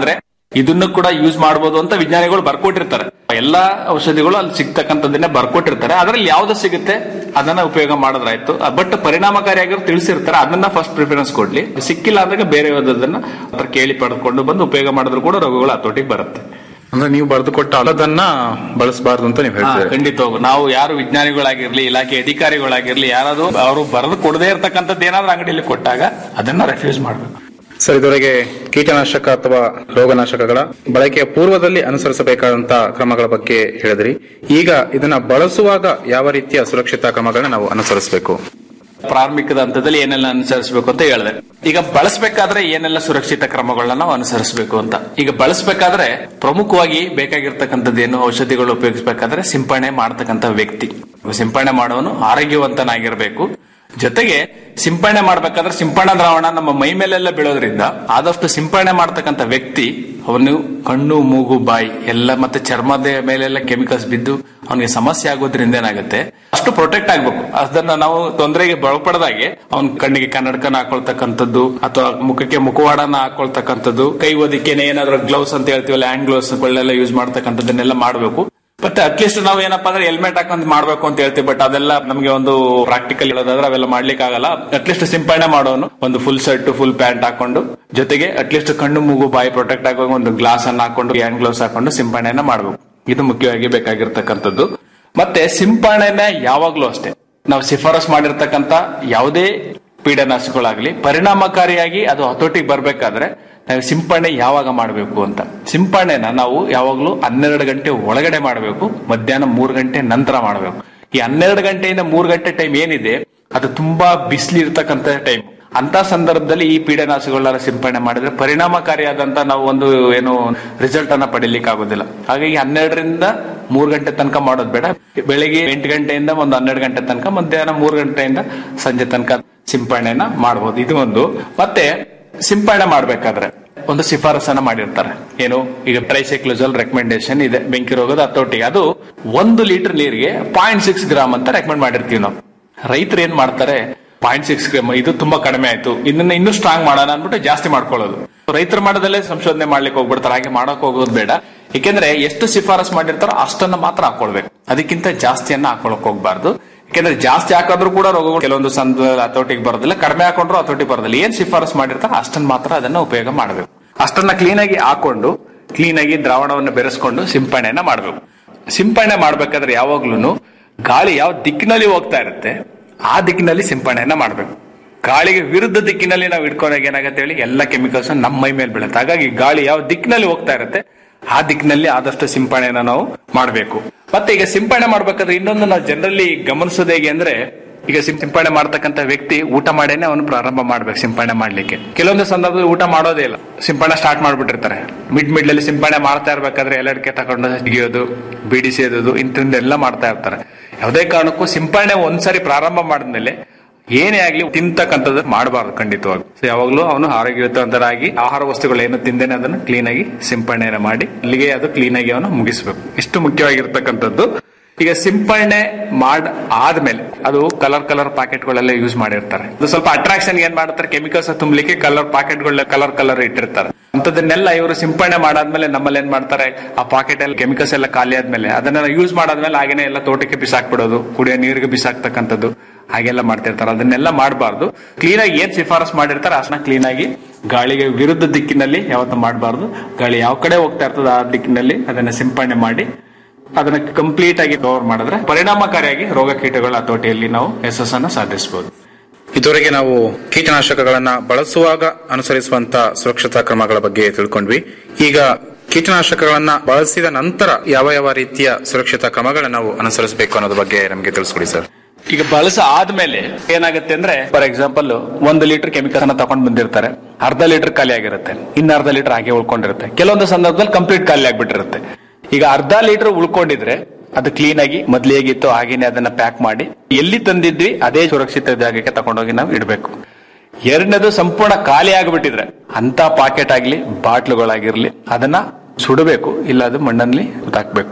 Speaker 4: ಇದನ್ನು ಕೂಡ ಯೂಸ್ ಮಾಡಬಹುದು ಅಂತ ವಿಜ್ಞಾನಿಗಳು ಬರ್ಕೊಟ್ಟಿರ್ತಾರೆ ಎಲ್ಲಾ ಔಷಧಿಗಳು ಅಲ್ಲಿ ಸಿಗ್ತಕ್ಕಂಥದ್ದನ್ನೇ ಬರ್ಕೊಟ್ಟಿರ್ತಾರೆ ಅದ್ರಲ್ಲಿ ಯಾವ್ದು ಸಿಗುತ್ತೆ ಅದನ್ನ ಉಪಯೋಗ ಮಾಡಿದ್ರಾಯ್ತು ಬಟ್ ಪರಿಣಾಮಕಾರಿಯಾಗಿರೋ ತಿಳಿಸಿರ್ತಾರೆ ಅದನ್ನ ಫಸ್ಟ್ ಪ್ರಿಫರೆನ್ಸ್ ಕೊಡ್ಲಿ ಸಿಕ್ಕಿಲ್ಲ ಅಂದಾಗ ಬೇರೆ ಯಾವ್ದನ್ನ ಹತ್ರ ಕೇಳಿ ಪಡೆದುಕೊಂಡು ಬಂದು ಉಪಯೋಗ ಮಾಡಿದ್ರು ಕೂಡ ರೋಗಗಳು ಹತೋಟಿಗೆ ಬರುತ್ತೆ
Speaker 3: ಅಂದ್ರೆ ನೀವು ಬರೆದು ಕೊಟ್ಟ ಅಲ್ಲದನ್ನ ಬಳಸಬಾರದು ಅಂತ ನೀವು
Speaker 4: ಹಾ,
Speaker 3: ಹೇಳ್ತೀರಿ
Speaker 4: ಖಂಡಿತವಾಗೂ ನಾವು ಯಾರು ವಿಜ್ಞಾನಿಗಳಾಗಿರ್ಲಿ ಇಲಾಖೆ ಅಧಿಕಾರಿಗಳಾಗಿರ್ಲಿ ಯಾರಾದ್ರೂ ಅವರು ಬರೆದು ಕೊಡದೇ ಇರತಕ್ಕಂಥದ್ದು ಏನಾದ್ರೂ ಅಂಗಡಿಯಲ್ಲಿ ಕೊಟ್ಟಾಗ ಅದನ್ನ ರೆಫ್ಯೂಸ್ ಮಾಡಬೇಕು
Speaker 3: ಸರ್ ಇದುವರೆಗೆ ಕೀಟನಾಶಕ ಅಥವಾ ರೋಗನಾಶಕಗಳ ಬಳಕೆಯ ಪೂರ್ವದಲ್ಲಿ ಅನುಸರಿಸಬೇಕಾದಂತಹ ಕ್ರಮಗಳ ಬಗ್ಗೆ ಹೇಳಿದ್ರಿ ಈಗ ಇದನ್ನ ಬಳಸುವಾಗ ಯಾವ ರೀತಿಯ ಸುರಕ್ಷಿತ ಕ್ರಮಗಳನ್ನ ನಾವು ಅನುಸರಿಸಬೇಕು
Speaker 4: ಪ್ರಾರಂಭಿಕದ ಹಂತದಲ್ಲಿ ಏನೆಲ್ಲ ಅನುಸರಿಸಬೇಕು ಅಂತ ಹೇಳಿದೆ ಈಗ ಬಳಸಬೇಕಾದ್ರೆ ಏನೆಲ್ಲ ಸುರಕ್ಷಿತ ಕ್ರಮಗಳನ್ನ ನಾವು ಅನುಸರಿಸಬೇಕು ಅಂತ ಈಗ ಬಳಸಬೇಕಾದ್ರೆ ಪ್ರಮುಖವಾಗಿ ಬೇಕಾಗಿರ್ತಕ್ಕಂಥದ್ದು ಏನು ಔಷಧಿಗಳು ಉಪಯೋಗಿಸಬೇಕಾದ್ರೆ ಸಿಂಪಡಣೆ ಮಾಡತಕ್ಕಂಥ ವ್ಯಕ್ತಿ ಸಿಂಪಡಣೆ ಮಾಡುವನು ಆರೋಗ್ಯವಂತನಾಗಿರ್ಬೇಕು ಜೊತೆಗೆ ಸಿಂಪಡಣೆ ಮಾಡ್ಬೇಕಾದ್ರೆ ಸಿಂಪಡಣಾ ದ್ರಾವಣ ನಮ್ಮ ಮೈ ಮೇಲೆಲ್ಲ ಬೀಳೋದ್ರಿಂದ ಆದಷ್ಟು ಸಿಂಪಡಣೆ ಮಾಡ್ತಕ್ಕಂಥ ವ್ಯಕ್ತಿ ಅವನು ಕಣ್ಣು ಮೂಗು ಬಾಯಿ ಎಲ್ಲ ಮತ್ತೆ ಚರ್ಮದ ಮೇಲೆಲ್ಲ ಕೆಮಿಕಲ್ಸ್ ಬಿದ್ದು ಅವನಿಗೆ ಸಮಸ್ಯೆ ಆಗೋದ್ರಿಂದ ಏನಾಗುತ್ತೆ ಅಷ್ಟು ಪ್ರೊಟೆಕ್ಟ್ ಆಗ್ಬೇಕು ಅದನ್ನ ನಾವು ತೊಂದರೆಗೆ ಒಳಪಡದಾಗೆ ಅವನ ಕಣ್ಣಿಗೆ ಕನ್ನಡಕನ ಹಾಕೊಳ್ತಕ್ಕಂಥದ್ದು ಅಥವಾ ಮುಖಕ್ಕೆ ಮುಖವಾಡನ ಹಾಕೊಳ್ತಕ್ಕಂಥದ್ದು ಕೈ ಓದಿಕೆನೆ ಏನಾದ್ರು ಗ್ಲೌಸ್ ಅಂತ ಹೇಳ್ತೀವಲ್ಲ ಹ್ಯಾಂಡ್ ಗ್ಲೌಸ್ ಗಳನ್ನೆಲ್ಲ ಯೂಸ್ ಮಾಡ್ತಕ್ಕಂಥದ್ದನ್ನೆಲ್ಲ ಮಾಡಬೇಕು ಮತ್ತೆ ಅಟ್ಲೀಸ್ಟ್ ನಾವು ಏನಪ್ಪಾ ಅಂದ್ರೆ ಹೆಲ್ಮೆಟ್ ಹಾಕೊಂಡ್ ಮಾಡ್ಬೇಕು ಅಂತ ಹೇಳ್ತೀವಿ ಬಟ್ ಅದೆಲ್ಲ ನಮಗೆ ಒಂದು ಪ್ರಾಕ್ಟಿಕಲ್ ಇರೋದಾದ್ರೆ ಅವೆಲ್ಲ ಮಾಡ್ಲಿಕ್ಕೆ ಆಗಲ್ಲ ಅಟ್ಲೀಸ್ಟ್ ಸಿಂಪಡಣೆ ಮಾಡೋನು ಒಂದು ಫುಲ್ ಶರ್ಟ್ ಫುಲ್ ಪ್ಯಾಂಟ್ ಹಾಕೊಂಡು ಜೊತೆಗೆ ಅಟ್ಲೀಸ್ಟ್ ಕಣ್ಣು ಮೂಗು ಬಾಯಿ ಪ್ರೊಟೆಕ್ಟ್ ಆಗುವಾಗ ಒಂದು ಗ್ಲಾಸ್ ಅನ್ನ ಹಾಕೊಂಡು ಹ್ಯಾಂಡ್ ಗ್ಲೌಸ್ ಹಾಕೊಂಡು ಸಿಂಪಡಣೆನ ಮಾಡಬೇಕು ಇದು ಮುಖ್ಯವಾಗಿ ಬೇಕಾಗಿರ್ತಕ್ಕಂಥದ್ದು ಮತ್ತೆ ಸಿಂಪಡಣೆನ ಯಾವಾಗ್ಲೂ ಅಷ್ಟೇ ನಾವು ಶಿಫಾರಸ್ ಮಾಡಿರ್ತಕ್ಕಂಥ ಯಾವುದೇ ಪೀಡನಾಶಕಗಳಾಗ್ಲಿ ಪರಿಣಾಮಕಾರಿಯಾಗಿ ಅದು ಹತೋಟಿಗೆ ಬರ್ಬೇಕಾದ್ರೆ ನಾವು ಸಿಂಪಡಣೆ ಯಾವಾಗ ಮಾಡಬೇಕು ಅಂತ ಸಿಂಪಡಣೆನ ನಾವು ಯಾವಾಗ್ಲೂ ಹನ್ನೆರಡು ಗಂಟೆ ಒಳಗಡೆ ಮಾಡಬೇಕು ಮಧ್ಯಾಹ್ನ ಮೂರು ಗಂಟೆ ನಂತರ ಮಾಡಬೇಕು ಈ ಹನ್ನೆರಡು ಗಂಟೆಯಿಂದ ಮೂರು ಗಂಟೆ ಟೈಮ್ ಏನಿದೆ ಅದು ತುಂಬಾ ಬಿಸಿಲು ಇರ್ತಕ್ಕಂಥ ಟೈಮ್ ಅಂತ ಸಂದರ್ಭದಲ್ಲಿ ಈ ಪೀಡನಾಶಕಗಳನ್ನ ಸಿಂಪಡಣೆ ಮಾಡಿದ್ರೆ ಪರಿಣಾಮಕಾರಿಯಾದಂತ ನಾವು ಒಂದು ಏನು ರಿಸಲ್ಟ್ ಅನ್ನ ಪಡಿಲಿಕ್ಕೆ ಆಗೋದಿಲ್ಲ ಹಾಗಾಗಿ ಹನ್ನೆರಡರಿಂದ ಮೂರು ಗಂಟೆ ತನಕ ಮಾಡೋದು ಬೇಡ ಬೆಳಿಗ್ಗೆ ಎಂಟು ಗಂಟೆಯಿಂದ ಒಂದು ಹನ್ನೆರಡು ಗಂಟೆ ತನಕ ಮಧ್ಯಾಹ್ನ ಮೂರು ಗಂಟೆಯಿಂದ ಸಂಜೆ ತನಕ ಸಿಂಪಡಣೆನ ಮಾಡಬಹುದು ಇದು ಒಂದು ಮತ್ತೆ ಸಿಂಪಡಣೆ ಮಾಡ್ಬೇಕಾದ್ರೆ ಒಂದು ಶಿಫಾರಸನ್ನ ಮಾಡಿರ್ತಾರೆ ಏನು ಈಗ ಟ್ರೈಸೈಕ್ಲೋಜಲ್ ರೆಕಮೆಂಡೇಶನ್ ಇದೆ ಬೆಂಕಿ ರೋಗದ ಹತೋಟಿ ಅದು ಒಂದು ಲೀಟರ್ ನೀರಿಗೆ ಪಾಯಿಂಟ್ ಸಿಕ್ಸ್ ಗ್ರಾಮ್ ಅಂತ ರೆಕಮೆಂಡ್ ಮಾಡಿರ್ತೀವಿ ನಾವು ರೈತರು ಏನ್ ಮಾಡ್ತಾರೆ ಪಾಯಿಂಟ್ ಸಿಕ್ಸ್ ಗ್ರಾಮ್ ಇದು ತುಂಬಾ ಕಡಿಮೆ ಆಯ್ತು ಇದನ್ನ ಇನ್ನೂ ಸ್ಟ್ರಾಂಗ್ ಮಾಡೋಣ ಅನ್ಬಿಟ್ಟು ಜಾಸ್ತಿ ಮಾಡ್ಕೊಳ್ಳೋದು ರೈತರು ಮಾಡೋದಲ್ಲೇ ಸಂಶೋಧನೆ ಮಾಡ್ಲಿಕ್ಕೆ ಹೋಗ್ಬಿಡ್ತಾರೆ ಹಾಗೆ ಮಾಡಕ್ ಹೋಗೋದು ಬೇಡ ಯಾಕೆಂದ್ರೆ ಎಷ್ಟು ಶಿಫಾರಸ್ ಮಾಡಿರ್ತಾರೋ ಅಷ್ಟನ್ನ ಮಾತ್ರ ಹಾಕೊಳ್ಬೇಕು ಅದಕ್ಕಿಂತ ಜಾಸ್ತಿಯನ್ನ ಹಾಕೊಳಕ್ ಹೋಗ್ಬಾರ್ದು ಯಾಕೆಂದ್ರೆ ಜಾಸ್ತಿ ಹಾಕಿದ್ರು ಕೂಡ ರೋಗಗಳು ಕೆಲವೊಂದು ಸಂದ ಹತೋಟಿಗೆ ಬರೋದಿಲ್ಲ ಕಡಿಮೆ ಹಾಕೊಂಡ್ರು ಹತೋಟಿಗೆ ಬರೋದಿಲ್ಲ ಏನ್ ಶಿಫಾರಸ್ ಮಾಡಿರ್ತಾರೋ ಅಷ್ಟನ್ನ ಮಾತ್ರ ಅದನ್ನ ಉಪಯೋಗ ಮಾಡಬೇಕು ಅಷ್ಟನ್ನ ಕ್ಲೀನ್ ಆಗಿ ಹಾಕೊಂಡು ಕ್ಲೀನ್ ಆಗಿ ದ್ರಾವಣವನ್ನು ಬೆರೆಸ್ಕೊಂಡು ಸಿಂಪಡಣೆನ ಮಾಡಬೇಕು ಸಿಂಪಡಣೆ ಮಾಡ್ಬೇಕಾದ್ರೆ ಯಾವಾಗ್ಲೂ ಗಾಳಿ ಯಾವ ದಿಕ್ಕಿನಲ್ಲಿ ಹೋಗ್ತಾ ಇರುತ್ತೆ ಆ ದಿಕ್ಕಿನಲ್ಲಿ ಸಿಂಪಡಣೆಯನ್ನ ಮಾಡಬೇಕು ಗಾಳಿಗೆ ವಿರುದ್ಧ ದಿಕ್ಕಿನಲ್ಲಿ ನಾವು ಇಟ್ಕೊಂಡಾಗ ಏನಾಗುತ್ತೆ ಹೇಳಿ ಎಲ್ಲ ಕೆಮಿಕಲ್ಸ್ ನಮ್ಮ ಮೈ ಮೇಲೆ ಬೀಳುತ್ತೆ ಹಾಗಾಗಿ ಗಾಳಿ ಯಾವ ದಿಕ್ಕಿನಲ್ಲಿ ಹೋಗ್ತಾ ಇರುತ್ತೆ ಆ ದಿಕ್ಕಿನಲ್ಲಿ ಆದಷ್ಟು ಸಿಂಪಡಣೆನ ನಾವು ಮಾಡಬೇಕು ಮತ್ತೆ ಈಗ ಸಿಂಪಡಣೆ ಮಾಡ್ಬೇಕಾದ್ರೆ ಇನ್ನೊಂದು ನಾವು ಜನರಲ್ಲಿ ಗಮನಿಸೋದು ಹೇಗೆ ಅಂದ್ರೆ ಈಗ ಸಿಂ- ಸಿಂಪಡಣೆ ಮಾಡ್ತಕ್ಕಂಥ ವ್ಯಕ್ತಿ ಊಟ ಮಾಡೇನೆ ಅವನು ಪ್ರಾರಂಭ ಮಾಡ್ಬೇಕು ಸಿಂಪಡಣೆ ಮಾಡ್ಲಿಕ್ಕೆ ಕೆಲವೊಂದು ಸಂದರ್ಭದಲ್ಲಿ ಊಟ ಮಾಡೋದೇ ಇಲ್ಲ ಸಿಂಪಡಣೆ ಸ್ಟಾರ್ಟ್ ಮಾಡ್ಬಿಟ್ಟಿರ್ತಾರೆ ಮಿಡ್ ಮಿಡ್ ಅಲ್ಲಿ ಸಿಂಪಡಣೆ ಮಾಡ್ತಾ ಇರ್ಬೇಕಾದ್ರೆ ಎಲ್ಲಡಿಕೆ ತಗೊಂಡು ತೆಗಿಯೋದು ಬೀಡಿ ಸೇದೋದು ಇಂಥದ್ದೆಲ್ಲ ಮಾಡ್ತಾ ಇರ್ತಾರೆ ಯಾವುದೇ ಕಾರಣಕ್ಕೂ ಸಿಂಪಡಣೆ ಒಂದ್ಸರಿ ಪ್ರಾರಂಭ ಮಾಡಿದ್ಮೇಲೆ ಏನೇ ಆಗ್ಲಿ ತಿಂತಕ್ಕಂಥದ್ದು ಮಾಡಬಾರ್ದು ಖಂಡಿತವಾಗಿ So ಯಾವಾಗ್ಲೂ ಅವನು ಆರೋಗ್ಯವಂತರಾಗಿ ಆಹಾರ ವಸ್ತುಗಳು ಏನು ತಿಂದೇನೆ ಅದನ್ನು ಕ್ಲೀನ್ ಆಗಿ ಸಿಂಪಡಣೆ ಮಾಡಿ ಅಲ್ಲಿಗೆ ಅದು ಕ್ಲೀನ್ ಆಗಿ ಅವನು ಮುಗಿಸ್ಬೇಕು ಇಷ್ಟು ಮುಖ್ಯವಾಗಿರ್ತಕ್ಕಂಥದ್ದು ಈಗ ಸಿಂಪಡಣೆ ಮಾಡ್ ಆದ್ಮೇಲೆ ಅದು ಕಲರ್ ಕಲರ್ ಪ್ಯಾಕೆಟ್ಗಳೆಲ್ಲ ಯೂಸ್ ಮಾಡಿರ್ತಾರೆ ಅದು ಸ್ವಲ್ಪ ಅಟ್ರಾಕ್ಷನ್ ಏನ್ ಮಾಡ್ತಾರೆ ಕೆಮಿಕಲ್ಸ್ ತುಂಬಲಿಕ್ಕೆ ಕಲರ್ ಪ್ಯಾಕೆಟ್ಗಳ ಕಲರ್ ಕಲರ್ ಇಟ್ಟಿರ್ತಾರೆ ಅಂತದನ್ನೆಲ್ಲ ಇವರು ಸಿಂಪಡಣೆ ಮಾಡಾದ್ಮೇಲೆ ನಮ್ಮಲ್ಲಿ ಏನ್ ಮಾಡ್ತಾರೆ ಆ ಪಾಕೆಟ್ ಎಲ್ಲ ಕೆಮಿಕಲ್ಸ್ ಎಲ್ಲ ಖಾಲಿ ಆದ್ಮೇಲೆ ಅದನ್ನ ಯೂಸ್ ಮಾಡಾದ್ಮೇಲೆ ಹಾಗೇನೆ ಎಲ್ಲ ತೋಟಕ್ಕೆ ಬಿಸಾಕ್ಬಿಡೋದು ಕುಡಿಯೋ ನೀರಿಗೆ ಬಿಸಾಕ್ತಕ್ಕಂಥದ್ದು ಹಾಗೆಲ್ಲ ಮಾಡ್ತಿರ್ತಾರೆ ಅದನ್ನೆಲ್ಲ ಮಾಡಬಾರ್ದು ಕ್ಲೀನ್ ಆಗಿ ಏನ್ ಶಿಫಾರಸ್ ಮಾಡಿರ್ತಾರೆ ಅಷ್ಟನ್ನ ಕ್ಲೀನ್ ಆಗಿ ಗಾಳಿಗೆ ವಿರುದ್ಧ ದಿಕ್ಕಿನಲ್ಲಿ ಯಾವತ್ತೂ ಮಾಡಬಾರ್ದು ಗಾಳಿ ಯಾವ ಕಡೆ ಹೋಗ್ತಾ ಇರ್ತದೆ ಆ ದಿಕ್ಕಿನಲ್ಲಿ ಅದನ್ನ ಸಿಂಪಡಣೆ ಮಾಡಿ ಅದನ್ನ ಕಂಪ್ಲೀಟ್ ಆಗಿ ಕವರ್ ಮಾಡಿದ್ರೆ ಪರಿಣಾಮಕಾರಿಯಾಗಿ ರೋಗ ಕೀಟಗಳ ಹತೋಟಿಯಲ್ಲಿ ನಾವು ಯಶಸ್ಸನ್ನ ಸಾಧಿಸಬಹುದು
Speaker 3: ಇದುವರೆಗೆ ನಾವು ಕೀಟನಾಶಕಗಳನ್ನ ಬಳಸುವಾಗ ಅನುಸರಿಸುವಂತ ಸುರಕ್ಷತಾ ಕ್ರಮಗಳ ಬಗ್ಗೆ ತಿಳ್ಕೊಂಡ್ವಿ ಈಗ ಕೀಟನಾಶಕಗಳನ್ನ ಬಳಸಿದ ನಂತರ ಯಾವ ಯಾವ ರೀತಿಯ ಸುರಕ್ಷತಾ ಕ್ರಮಗಳನ್ನ ನಾವು ಅನುಸರಿಸಬೇಕು ಅನ್ನೋದ್ರ ಬಗ್ಗೆ ನಮಗೆ ತಿಳಿಸ್ಕೊಡಿ ಸರ್
Speaker 4: ಈಗ ಬಳಸ ಆದ್ಮೇಲೆ ಏನಾಗುತ್ತೆ ಅಂದ್ರೆ ಫಾರ್ ಎಕ್ಸಾಂಪಲ್ ಒಂದು ಲೀಟರ್ ಕೆಮಿಕಲ್ ಅನ್ನ ತಗೊಂಡ್ ಬಂದಿರ್ತಾರೆ ಅರ್ಧ ಲೀಟರ್ ಖಾಲಿ ಆಗಿರುತ್ತೆ ಇನ್ನ ಅರ್ಧ ಲೀಟರ್ ಹಾಗೆ ಉಳ್ಕೊಂಡಿರುತ್ತೆ ಕೆಲವೊಂದು ಸಂದರ್ಭದಲ್ಲಿ ಕಂಪ್ಲೀಟ್ ಖಾಲಿ ಆಗ್ಬಿಟ್ಟಿರುತ್ತೆ ಈಗ ಅರ್ಧ ಲೀಟರ್ ಉಳ್ಕೊಂಡಿದ್ರೆ ಅದು ಕ್ಲೀನ್ ಆಗಿ ಮೊದ್ಲು ಹೇಗಿತ್ತು ಹಾಗೇನೆ ಅದನ್ನ ಪ್ಯಾಕ್ ಮಾಡಿ ಎಲ್ಲಿ ತಂದಿದ್ವಿ ಅದೇ ಸುರಕ್ಷಿತ ಜಾಗಕ್ಕೆ ತಗೊಂಡೋಗಿ ನಾವು ಇಡಬೇಕು ಎರಡನೇದು ಸಂಪೂರ್ಣ ಖಾಲಿ ಆಗಿಬಿಟ್ಟಿದ್ರೆ ಅಂತ ಪಾಕೆಟ್ ಆಗ್ಲಿ ಬಾಟ್ಲುಗಳಾಗಿರ್ಲಿ ಅದನ್ನ ಸುಡಬೇಕು ಇಲ್ಲ ಅದು ಮಣ್ಣಲ್ಲಿ ಹಾಕ್ಬೇಕು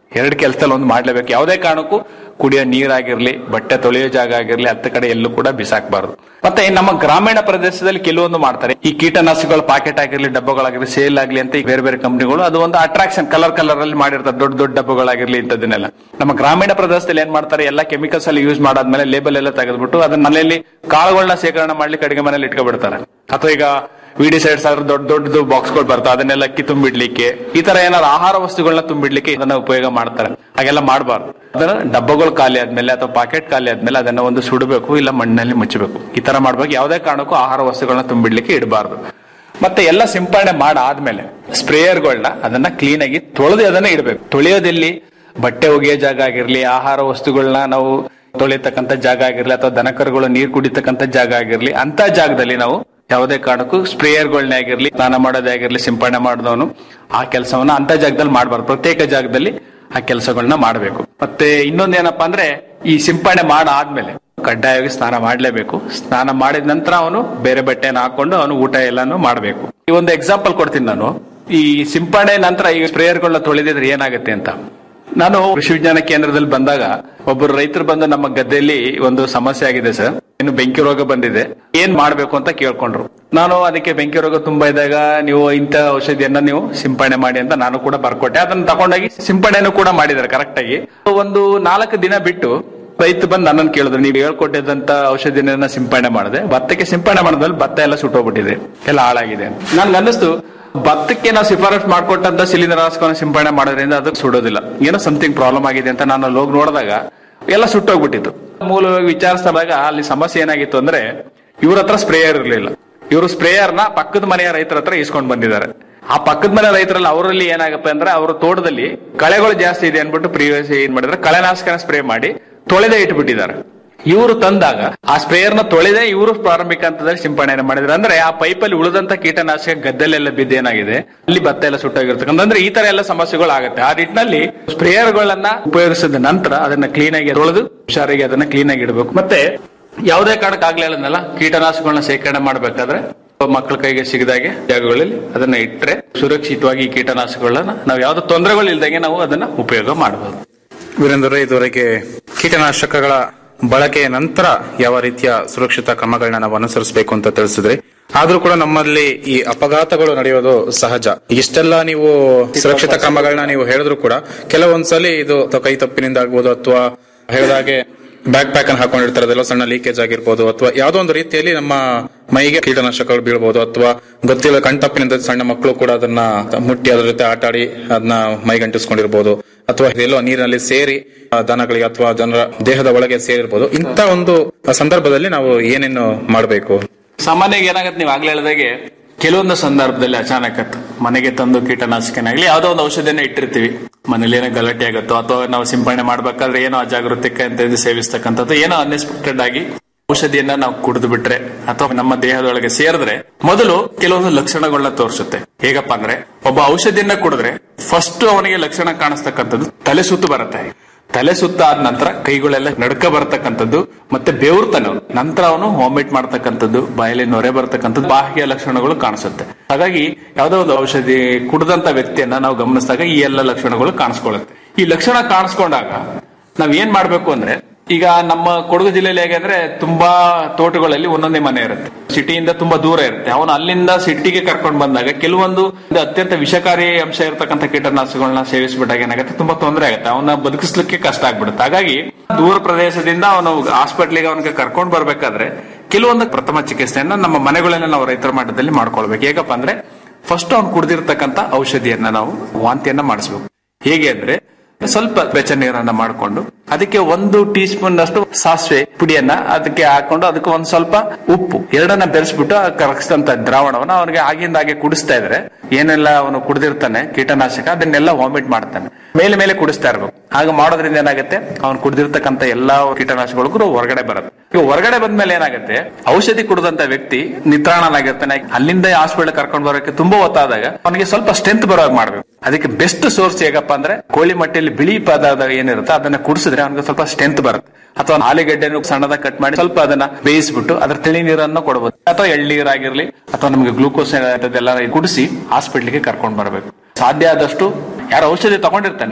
Speaker 4: ಎರಡು ಕೆಲಸದಲ್ಲಿ ಒಂದು ಮಾಡ್ಲೇಬೇಕು ಯಾವುದೇ ಕಾರಣಕ್ಕೂ ಕುಡಿಯೋ ನೀರಾಗಿರ್ಲಿ ಬಟ್ಟೆ ತೊಳೆಯೋ ಜಾಗ ಆಗಿರ್ಲಿ ಹತ್ತ ಕಡೆ ಎಲ್ಲೂ ಕೂಡ ಬಿಸಾಕಬಾರದು ಮತ್ತೆ ನಮ್ಮ ಗ್ರಾಮೀಣ ಪ್ರದೇಶದಲ್ಲಿ ಕೆಲವೊಂದು ಮಾಡ್ತಾರೆ ಈ ಕೀಟನಾಶಕಗಳ ಪಾಕೆಟ್ ಆಗಿರ್ಲಿ ಡಬ್ಬಗಳಾಗಿರ್ಲಿ ಸೇಲ್ ಆಗ್ಲಿ ಅಂತ ಈ ಬೇರೆ ಬೇರೆ ಕಂಪನಿಗಳು ಅದು ಒಂದು ಅಟ್ರಾಕ್ಷನ್ ಕಲರ್ ಕಲರ್ ಅಲ್ಲಿ ಮಾಡಿರ್ತಾರೆ ದೊಡ್ಡ ದೊಡ್ಡ ಡಬ್ಬಗಳಾಗಿರ್ಲಿ ಇಂಥದನ್ನೆಲ್ಲ ನಮ್ಮ ಗ್ರಾಮೀಣ ಪ್ರದೇಶದಲ್ಲಿ ಏನ್ ಮಾಡ್ತಾರೆ ಎಲ್ಲ ಕೆಮಿಕಲ್ಸ್ ಅಲ್ಲಿ ಯೂಸ್ ಮಾಡಾದ್ಮೇಲೆ ಲೇಬಲ್ ಎಲ್ಲ ತೆಗೆದ್ಬಿಟ್ಟು ಅದನ್ನ ಮನೆಯಲ್ಲಿ ಕಾಳುಗಳನ್ನ ಶೇಖರಣೆ ಮಾಡ್ಲಿಕ್ಕೆ ಅಡಿಗೆ ಮನೇಲಿ ಇಟ್ಕೊಬಿಡ್ತಾರೆ ಅಥವಾ ಈಗ ವಿಡಿ ಸೈಡ್ಸ್ ಆದ್ರೆ ದೊಡ್ಡ ದೊಡ್ಡದು ಬಾಕ್ಸ್ ಗಳು ಬರ್ತವೆ ಅದನ್ನೆಲ್ಲ ಅಕ್ಕಿ ತುಂಬಿಡ್ಲಿಕ್ಕೆ ಈ ತರ ಏನಾದ್ರು ಆಹಾರ ವಸ್ತುಗಳನ್ನ ತುಂಬಿಡ್ಲಿಕ್ಕೆ ಇದನ್ನ ಉಪಯೋಗ ಮಾಡ್ತಾರೆ ಹಾಗೆಲ್ಲ ಮಾಡಬಾರ್ದು ಅದನ್ನ ಡಬ್ಬಗಳು ಖಾಲಿ ಆದ್ಮೇಲೆ ಅಥವಾ ಪಾಕೆಟ್ ಖಾಲಿ ಆದ್ಮೇಲೆ ಅದನ್ನ ಒಂದು ಸುಡಬೇಕು ಇಲ್ಲ ಮಣ್ಣಲ್ಲಿ ಮುಚ್ಚಬೇಕು ಈ ತರ ಮಾಡ್ಬೇಕು ಯಾವುದೇ ಕಾರಣಕ್ಕೂ ಆಹಾರ ವಸ್ತುಗಳನ್ನ ತುಂಬಿಡ್ಲಿಕ್ಕೆ ಇಡಬಾರ್ದು ಮತ್ತೆ ಎಲ್ಲ ಸಿಂಪರಣೆ ಮಾಡಾದ್ಮೇಲೆ ಸ್ಪ್ರೇಯರ್ಗಳನ್ನ ಅದನ್ನ ಕ್ಲೀನ್ ಆಗಿ ತೊಳೆದು ಅದನ್ನ ಇಡಬೇಕು ತೊಳೆಯೋದಲ್ಲಿ ಬಟ್ಟೆ ಒಗೆಯೋ ಜಾಗ ಆಗಿರ್ಲಿ ಆಹಾರ ವಸ್ತುಗಳನ್ನ ನಾವು ತೊಳೆಯತಕ್ಕಂತ ಜಾಗ ಆಗಿರ್ಲಿ ಅಥವಾ ದನಕರುಗಳು ನೀರು ಕುಡಿತಕ್ಕಂತ ಜಾಗ ಆಗಿರ್ಲಿ ಅಂತ ಜಾಗದಲ್ಲಿ ನಾವು ಯಾವುದೇ ಕಾರಣಕ್ಕೂ ಸ್ಪ್ರೇಯರ್ಗಳನ್ನೇ ಆಗಿರ್ಲಿ ಸ್ನಾನ ಮಾಡೋದೇ ಆಗಿರ್ಲಿ ಸಿಂಪರಣೆ ಮಾಡಿದವನು ಆ ಕೆಲಸವನ್ನ ಅಂತ ಜಾಗದಲ್ಲಿ ಮಾಡಬಾರ್ದು ಪ್ರತ್ಯೇಕ ಜಾಗದಲ್ಲಿ ಆ ಕೆಲಸಗಳನ್ನ ಮಾಡಬೇಕು ಮತ್ತೆ ಇನ್ನೊಂದೇನಪ್ಪಾ ಅಂದ್ರೆ ಈ ಸಿಂಪರಣೆ ಮಾಡಾದ್ಮೇಲೆ ಕಡ್ಡಾಯವಾಗಿ ಸ್ನಾನ ಮಾಡ್ಲೇಬೇಕು ಸ್ನಾನ ಮಾಡಿದ ನಂತರ ಅವನು ಬೇರೆ ಬಟ್ಟೆನ ಹಾಕೊಂಡು ಅವನು ಊಟ ಎಲ್ಲಾನು ಮಾಡಬೇಕು ಈ ಒಂದು ಎಕ್ಸಾಂಪಲ್ ಕೊಡ್ತೀನಿ ನಾನು ಈ ಸಿಂಪರಣೆ ನಂತರ ಈ ಸ್ಪ್ರೇಯರ್ಗಳನ್ನ ತೊಳೆದಿದ್ರೆ ಏನಾಗುತ್ತೆ ಅಂತ ನಾನು ಕೃಷಿ ವಿಜ್ಞಾನ ಕೇಂದ್ರದಲ್ಲಿ ಬಂದಾಗ ಒಬ್ಬರು ರೈತರು ಬಂದು ನಮ್ಮ ಗದ್ದೆಯಲ್ಲಿ ಒಂದು ಸಮಸ್ಯೆ ಆಗಿದೆ ಸರ್ ಇನ್ನು ಬೆಂಕಿ ರೋಗ ಬಂದಿದೆ ಏನ್ ಮಾಡ್ಬೇಕು ಅಂತ ಕೇಳ್ಕೊಂಡ್ರು ನಾನು ಅದಕ್ಕೆ ಬೆಂಕಿ ರೋಗ ತುಂಬಾ ಇದ್ದಾಗ ನೀವು ಇಂಥ ಔಷಧಿಯನ್ನ ನೀವು ಸಿಂಪರಣೆ ಮಾಡಿ ಅಂತ ನಾನು ಕೂಡ ಬರ್ಕೊಟ್ಟೆ ಅದನ್ನ ತಗೊಂಡೋಗಿ ಸಿಂಪರಣೆನೂ ಕೂಡ ಮಾಡಿದ್ದಾರೆ ಕರೆಕ್ಟ್ ಆಗಿ ಒಂದು ನಾಲ್ಕು ದಿನ ಬಿಟ್ಟು ರೈತ ಬಂದು ನನ್ನನ್ನು ಕೇಳಿದ್ರು ನೀವು ಹೇಳ್ಕೊಟ್ಟಿದ್ದಂತ ಔಷಧಿನ ಸಿಂಪರಣೆ ಮಾಡಿದೆ ಭತ್ತಕ್ಕೆ ಸಿಂಪರಣೆ ಮಾಡಿದ್ಮೇಲೆ ಭತ್ತ ಎಲ್ಲ ಸುಟ್ಟೋಗ್ಬಿಟ್ಟಿದೆ ಎಲ್ಲ ಹಾಳಾಗಿದೆ ನನ್ಗೆ ಅನ್ನಿಸ್ತು ಭತ್ತಕ್ಕೆ ನಾವು ಶಿಫಾರಸ್ ಮಾಡ್ಕೊಟ್ಟಂತ ಶಿಲೀಂಧ್ರನಾಶಕವನ್ನು ಸಿಂಪರಣೆ ಮಾಡೋದ್ರಿಂದ ಅದು ಸುಡೋದಿಲ್ಲ ಏನೋ ಸಮಥಿಂಗ್ ಪ್ರಾಬ್ಲಮ್ ಆಗಿದೆ ಅಂತ ನಾನು ಅಲ್ಲಿ ಹೋಗಿ ನೋಡಿದಾಗ ಎಲ್ಲ ಸುಟ್ಟೋಗ್ಬಿಟ್ಟಿತ್ತು ಮೂಲವಾಗಿ ವಿಚಾರಿಸಿದಾಗ ಅಲ್ಲಿ ಸಮಸ್ಯೆ ಏನಾಗಿತ್ತು ಅಂದ್ರೆ ಇವ್ರ ಹತ್ರ ಸ್ಪ್ರೇಯರ್ ಇರಲಿಲ್ಲ ಇವರು ಸ್ಪ್ರೇಯರ್ನ ಪಕ್ಕದ ಮನೆಯ ರೈತರ ಹತ್ರ ಇಸ್ಕೊಂಡು ಬಂದಿದ್ದಾರೆ ಆ ಪಕ್ಕದ ಮನೆ ರೈತರಲ್ಲಿ ಅವರಲ್ಲಿ ಏನಾಗಪ್ಪ ಅಂದ್ರೆ ಅವ್ರ ತೋಟದಲ್ಲಿ ಕಳೆಗಳು ಜಾಸ್ತಿ ಇದೆ ಅನ್ಬಿಟ್ಟು ಪ್ರಿವಿಯಸ್ ಏನ್ ಮಾಡಿದ್ರೆ ಕಳೆನಾಶಕನ ಸ್ಪ್ರೇ ಮಾಡಿ ತೊಳೆದೇ ಇಟ್ಬಿಟ್ಟಿದ್ದಾರೆ ಇವರು ತಂದಾಗ ಆ ಸ್ಪ್ರೇಯರ್ ನ ತೊಳೆದೇ ಇವರು ಪ್ರಾರಂಭಿಕ ಹಂತದಲ್ಲಿ ಸಿಂಪಡಣೆ ಮಾಡಿದ್ರು ಅಂದ್ರೆ ಆ ಪೈಪಲ್ಲಿ ಉಳಿದಂತ ಕೀಟನಾಶಕ ಗದ್ದೆಲೆಲ್ಲ ಬಿದ್ದೇನಾಗಿದೆ ಅಲ್ಲಿ ಭತ್ತ ಎಲ್ಲ ಸುಟ್ಟೋಗಿರ್ತಕ್ಕಂಥ ಅಂದ್ರೆ ಈ ತರ ಎಲ್ಲ ಸಮಸ್ಯೆಗಳು ಆಗುತ್ತೆ ಆ ನಿಟ್ಟಿನಲ್ಲಿ ಸ್ಪ್ರೇಯರ್ ಗಳನ್ನ ಉಪಯೋಗಿಸಿದ ನಂತರ ಅದನ್ನ ಕ್ಲೀನ್ ಆಗಿ ತೊಳೆದು ಹುಷಾರಾಗಿ ಅದನ್ನ ಕ್ಲೀನ್ ಆಗಿ ಇಡಬೇಕು ಮತ್ತೆ ಯಾವುದೇ ಕಾರಣಕ್ಕೆ ಆಗ್ಲೇ ಹೇಳದ್ನಲ್ಲ ಕೀಟನಾಶಕಗಳನ್ನ ಶೇಖರಣೆ ಮಾಡಬೇಕಾದ್ರೆ ಮಕ್ಕಳ ಕೈಗೆ ಸಿಗದಾಗೆ ಜಾಗಗಳಲ್ಲಿ ಅದನ್ನ ಇಟ್ಟರೆ ಸುರಕ್ಷಿತವಾಗಿ ಈ ಕೀಟನಾಶಕಗಳನ್ನ ನಾವು ಯಾವ್ದು ತೊಂದರೆಗಳು ಇಲ್ದಂಗೆ ನಾವು ಅದನ್ನ ಉಪಯೋಗ ಮಾಡಬಹುದು
Speaker 3: ವೀರೇಂದ್ರ ಇದವರೆಗೆ ಕೀಟನಾಶಕಗಳ ಬಳಕೆಯ ನಂತರ ಯಾವ ರೀತಿಯ ಸುರಕ್ಷಿತ ಕ್ರಮಗಳನ್ನ ನಾವು ಅನುಸರಿಸಬೇಕು ಅಂತ ತಿಳಿಸಿದ್ರಿ ಆದ್ರೂ ಕೂಡ ನಮ್ಮಲ್ಲಿ ಈ ಅಪಘಾತಗಳು ನಡೆಯೋದು ಸಹಜ ಇಷ್ಟೆಲ್ಲ ನೀವು ಸುರಕ್ಷಿತ ಕ್ರಮಗಳನ್ನ ನೀವು ಹೇಳಿದ್ರು ಕೂಡ ಕೆಲವೊಂದ್ಸಲಿ ಇದು ಅಥವಾ ಕೈ ತಪ್ಪಿನಿಂದ ಆಗ್ಬೋದು ಅಥವಾ ಹೇಳಿದಾಗೆ ಬ್ಯಾಕ್ ಪ್ಯಾಕ್ ಅನ್ನು ಹಾಕೊಂಡಿರ್ತಾರೆ ಅದೆಲ್ಲ ಸಣ್ಣ ಲೀಕೇಜ್ ಆಗಿರ್ಬೋದು ಅಥವಾ ಯಾವ್ದೋ ಒಂದು ರೀತಿಯಲ್ಲಿ ನಮ್ಮ ಮೈಗೆ ಕೀಟನಾಶಕಗಳು ಬೀಳ್ಬೋದು ಅಥವಾ ಗೊತ್ತಿಲ್ಲ ಕಣ್ತಪ್ಪಿನಿಂದ ಸಣ್ಣ ಮಕ್ಕಳು ಕೂಡ ಅದನ್ನ ಮುಟ್ಟಿ ಅದ್ರ ಜೊತೆ ಆಟ ಆಡಿ ಅದನ್ನ ಮೈಗಂಟಿಸ್ಕೊಂಡಿರ್ಬೋದು ಅಥವಾ ಎಲ್ಲೋ ನೀರಿನಲ್ಲಿ ಸೇರಿ ಆ, ದನಗಳಿಗೆ ಅಥವಾ ಜನರ ದೇಹದ ಒಳಗೆ ಸೇರಿರ್ಬೋದು ಇಂಥ ಒಂದು ಸಂದರ್ಭದಲ್ಲಿ ನಾವು ಏನೇನು ಮಾಡಬೇಕು
Speaker 4: ಸಾಮಾನ್ಯವಾಗಿ ಏನಾಗುತ್ತೆ ನೀವು ಆಗ್ಲೇ ಹೇಳಿದಾಗೆ ಕೆಲವೊಂದು ಸಂದರ್ಭದಲ್ಲಿ ಅಚಾನಕ್ ಮನೆಗೆ ತಂದು ಕೀಟನಾಶಕನಾಗ್ಲಿ ಯಾವ್ದೋ ಒಂದು ಔಷಧಿನ ಇಟ್ಟಿರ್ತೀವಿ ಮನೇಲಿ ಏನೋ ಗಲಾಟೆ ಆಗುತ್ತೋ ಅಥವಾ ನಾವು ಸಿಂಪಡಣೆ ಮಾಡ್ಬೇಕಾದ್ರೆ ಏನೋ ಅಜಾಗರೂಕತೆ ಅಂತ ಇದು ಸೇವಿಸ್ತಕ್ಕಂಥದ್ದು ಏನೋ ಅನ್ಎಕ್ಸ್ಪೆಕ್ಟೆಡ್ ಆಗಿ ಔಷಧಿಯನ್ನ ನಾವು ಕುಡಿದು ಬಿಟ್ರೆ ಅಥವಾ ನಮ್ಮ ದೇಹದೊಳಗೆ ಸೇರಿದ್ರೆ ಮೊದಲು ಕೆಲವೊಂದು ಲಕ್ಷಣಗಳನ್ನ ತೋರಿಸುತ್ತೆ ಹೇಗಪ್ಪ ಅಂದ್ರೆ ಒಬ್ಬ ಔಷಧಿಯನ್ನ ಕುಡಿದ್ರೆ ಫಸ್ಟ್ ಅವನಿಗೆ ಲಕ್ಷಣ ಕಾಣಿಸ್ತಕ್ಕಂಥದ್ದು ತಲೆ ಸುತ್ತು ಬರುತ್ತೆ ತಲೆ ಸುತ್ತ ಆದ ನಂತರ ಕೈಗಳೆಲ್ಲ ನಡ್ಕ ಬರ್ತಕ್ಕಂಥದ್ದು ಮತ್ತೆ ಬೆವರ್ತಾನೆ ಅವನು ನಂತರ ಅವನು ವಾಮಿಟ್ ಮಾಡ್ತಕ್ಕಂಥದ್ದು ಬಾಯಲ್ಲಿ ನೊರೆ ಬರ್ತಕ್ಕಂಥದ್ದು ಬಾಹ್ಯ ಲಕ್ಷಣಗಳು ಕಾಣಿಸುತ್ತೆ ಹಾಗಾಗಿ ಯಾವ್ದೋ ಒಂದು ಔಷಧಿ ಕುಡಿದಂತ ವ್ಯಕ್ತಿಯನ್ನ ನಾವು ಗಮನಿಸಿದಾಗ ಈ ಎಲ್ಲ ಲಕ್ಷಣಗಳು ಕಾಣಿಸ್ಕೊಳ್ಳುತ್ತೆ ಈ ಲಕ್ಷಣ ಕಾಣಿಸ್ಕೊಂಡಾಗ ನಾವ್ ಏನ್ ಮಾಡ್ಬೇಕು ಅಂದ್ರೆ ಈಗ ನಮ್ಮ ಕೊಡಗು ಜಿಲ್ಲೆಯಲ್ಲಿ ಹೇಗೆ ಅಂದ್ರೆ ತುಂಬಾ ತೋಟಗಳಲ್ಲಿ ಒಂದೊಂದೇ ಮನೆ ಇರುತ್ತೆ ಸಿಟಿಯಿಂದ ತುಂಬಾ ದೂರ ಇರುತ್ತೆ ಅವನು ಅಲ್ಲಿಂದ ಸಿಟಿಗೆ ಕರ್ಕೊಂಡು ಬಂದಾಗ ಕೆಲವೊಂದು ಇದು ಅತ್ಯಂತ ವಿಷಕಾರಿ ಅಂಶ ಇರತಕ್ಕಂಥ ಕೀಟನಾಶಕಗಳನ್ನ ಸೇವಿಸ್ಬಿಟ್ಟಾಗ ಏನಾಗುತ್ತೆ ತುಂಬಾ ತೊಂದರೆ ಆಗುತ್ತೆ ಅವನ ಬದುಕಿಸ್ಲಿಕ್ಕೆ ಕಷ್ಟ ಆಗ್ಬಿಡುತ್ತೆ ಹಾಗಾಗಿ ದೂರ ಪ್ರದೇಶದಿಂದ ಅವನು ಹಾಸ್ಪಿಟ್ಲಿಗೆ ಅವನಿಗೆ ಕರ್ಕೊಂಡು ಬರ್ಬೇಕಾದ್ರೆ ಕೆಲವೊಂದು ಪ್ರಥಮ ಚಿಕಿತ್ಸೆಯನ್ನ ನಮ್ಮ ಮನೆಗಳನ್ನ ನಾವು ರೈತರ ಮಟ್ಟದಲ್ಲಿ ಮಾಡ್ಕೊಳ್ಬೇಕು ಹೇಗಪ್ಪ ಅಂದ್ರೆ ಫಸ್ಟ್ ಅವ್ನು ಕುಡ್ದಿರ್ತಕ್ಕಂಥ ಔಷಧಿಯನ್ನ ನಾವು ವಾಂತಿಯನ್ನ ಮಾಡಿಸ್ಬೇಕು ಹೇಗೆ ಅಂದ್ರೆ ಸ್ವಲ್ಪ ಬೆಚ್ಚ ನೀರನ್ನ ಮಾಡಿಕೊಂಡು ಅದಕ್ಕೆ ಒಂದು ಟೀ ಸ್ಪೂನ್ ಅಷ್ಟು ಸಾಸಿವೆ ಪುಡಿಯನ್ನ ಅದಕ್ಕೆ ಹಾಕೊಂಡು ಅದಕ್ಕೆ ಒಂದ್ ಸ್ವಲ್ಪ ಉಪ್ಪು ಎರಡನ್ನ ಬೆರೆಸ್ಬಿಟ್ಟು ಆ ಕರಗಿಸಿದಂತ ದ್ರಾವಣವನ್ನ ಅವನಿಗೆ ಆಗಿಂದ ಹಾಗೆ ಕುಡಿಸ್ತಾ ಇದ್ರೆ ಏನೆಲ್ಲ ಅವನು ಕುಡಿದಿರ್ತಾನೆ ಕೀಟನಾಶಕ ಅದನ್ನೆಲ್ಲ ವಾಮಿಟ್ ಮಾಡ್ತಾನೆ ಮೇಲೆ ಮೇಲೆ ಕುಡಿಸ್ತಾ ಇರ್ಬೇಕು ಹಾಗೆ ಮಾಡೋದ್ರಿಂದ ಏನಾಗುತ್ತೆ ಅವ್ನು ಕುಡಿದಿರ್ತಕ್ಕಂಥ ಎಲ್ಲಾ ಕೀಟನಾಶಕಗಳಿಗೂ ಹೊರಗಡೆ ಬರುತ್ತೆ ಈಗ ಹೊರಗಡೆ ಬಂದ್ಮೇಲೆ ಏನಾಗುತ್ತೆ ಔಷಧಿ ಕುಡಿದಂತ ವ್ಯಕ್ತಿ ನಿತ್ರಾಣನಾಗಿರ್ತಾನೆ ಅಲ್ಲಿಂದ ಹಾಸ್ಪಿಟಲ್ ಕರ್ಕೊಂಡು ಬರೋಕೆ ತುಂಬಾ ಹೊತ್ತಾದಾಗ ಅವನಿಗೆ ಸ್ವಲ್ಪ ಸ್ಟ್ರೆಂತ್ ಬರೋವಾಗ ಮಾಡ್ಬೇಕು ಅದಕ್ಕೆ ಬೆಸ್ಟ್ ಸೋರ್ಸ್ ಹೇಗಪ್ಪ ಅಂದ್ರೆ ಕೋಳಿ ಮಟ್ಟೆಯಲ್ಲಿ ಬಿಳಿ ಪದಾರ್ಥ ಏನಿರುತ್ತೆ ಅದನ್ನ ಕುಡಿಸಿದ್ರೆ ಅವನಿಗೆ ಸ್ವಲ್ಪ ಸ್ಟ್ರೆಂತ್ ಬರುತ್ತೆ ಅಥವಾ ಆಲೂಗಡ್ಡೆನು ಸಣ್ಣದಾಗಿ ಕಟ್ ಮಾಡಿ ಸ್ವಲ್ಪ ಅದನ್ನ ಬೇಯಿಸ್ಬಿಟ್ಟು ಅದ್ರ ತಿಳಿ ನೀರನ್ನು ಕೊಡಬಹುದು ಅಥವಾ ಎಳ್ನೀರಾಗಿರ್ಲಿ ಅಥವಾ ನಮಗೆ ಗ್ಲೂಕೋಸ್ ಎಲ್ಲ ಕುಡಿಸಿ ಹಾಸ್ಪಿಟ್ಲಿಗೆ ಕರ್ಕೊಂಡು ಬರಬೇಕು ಸಾಧ್ಯ ಆದಷ್ಟು ಯಾರು ಔಷಧಿ ತಗೊಂಡಿರ್ತಾನೆ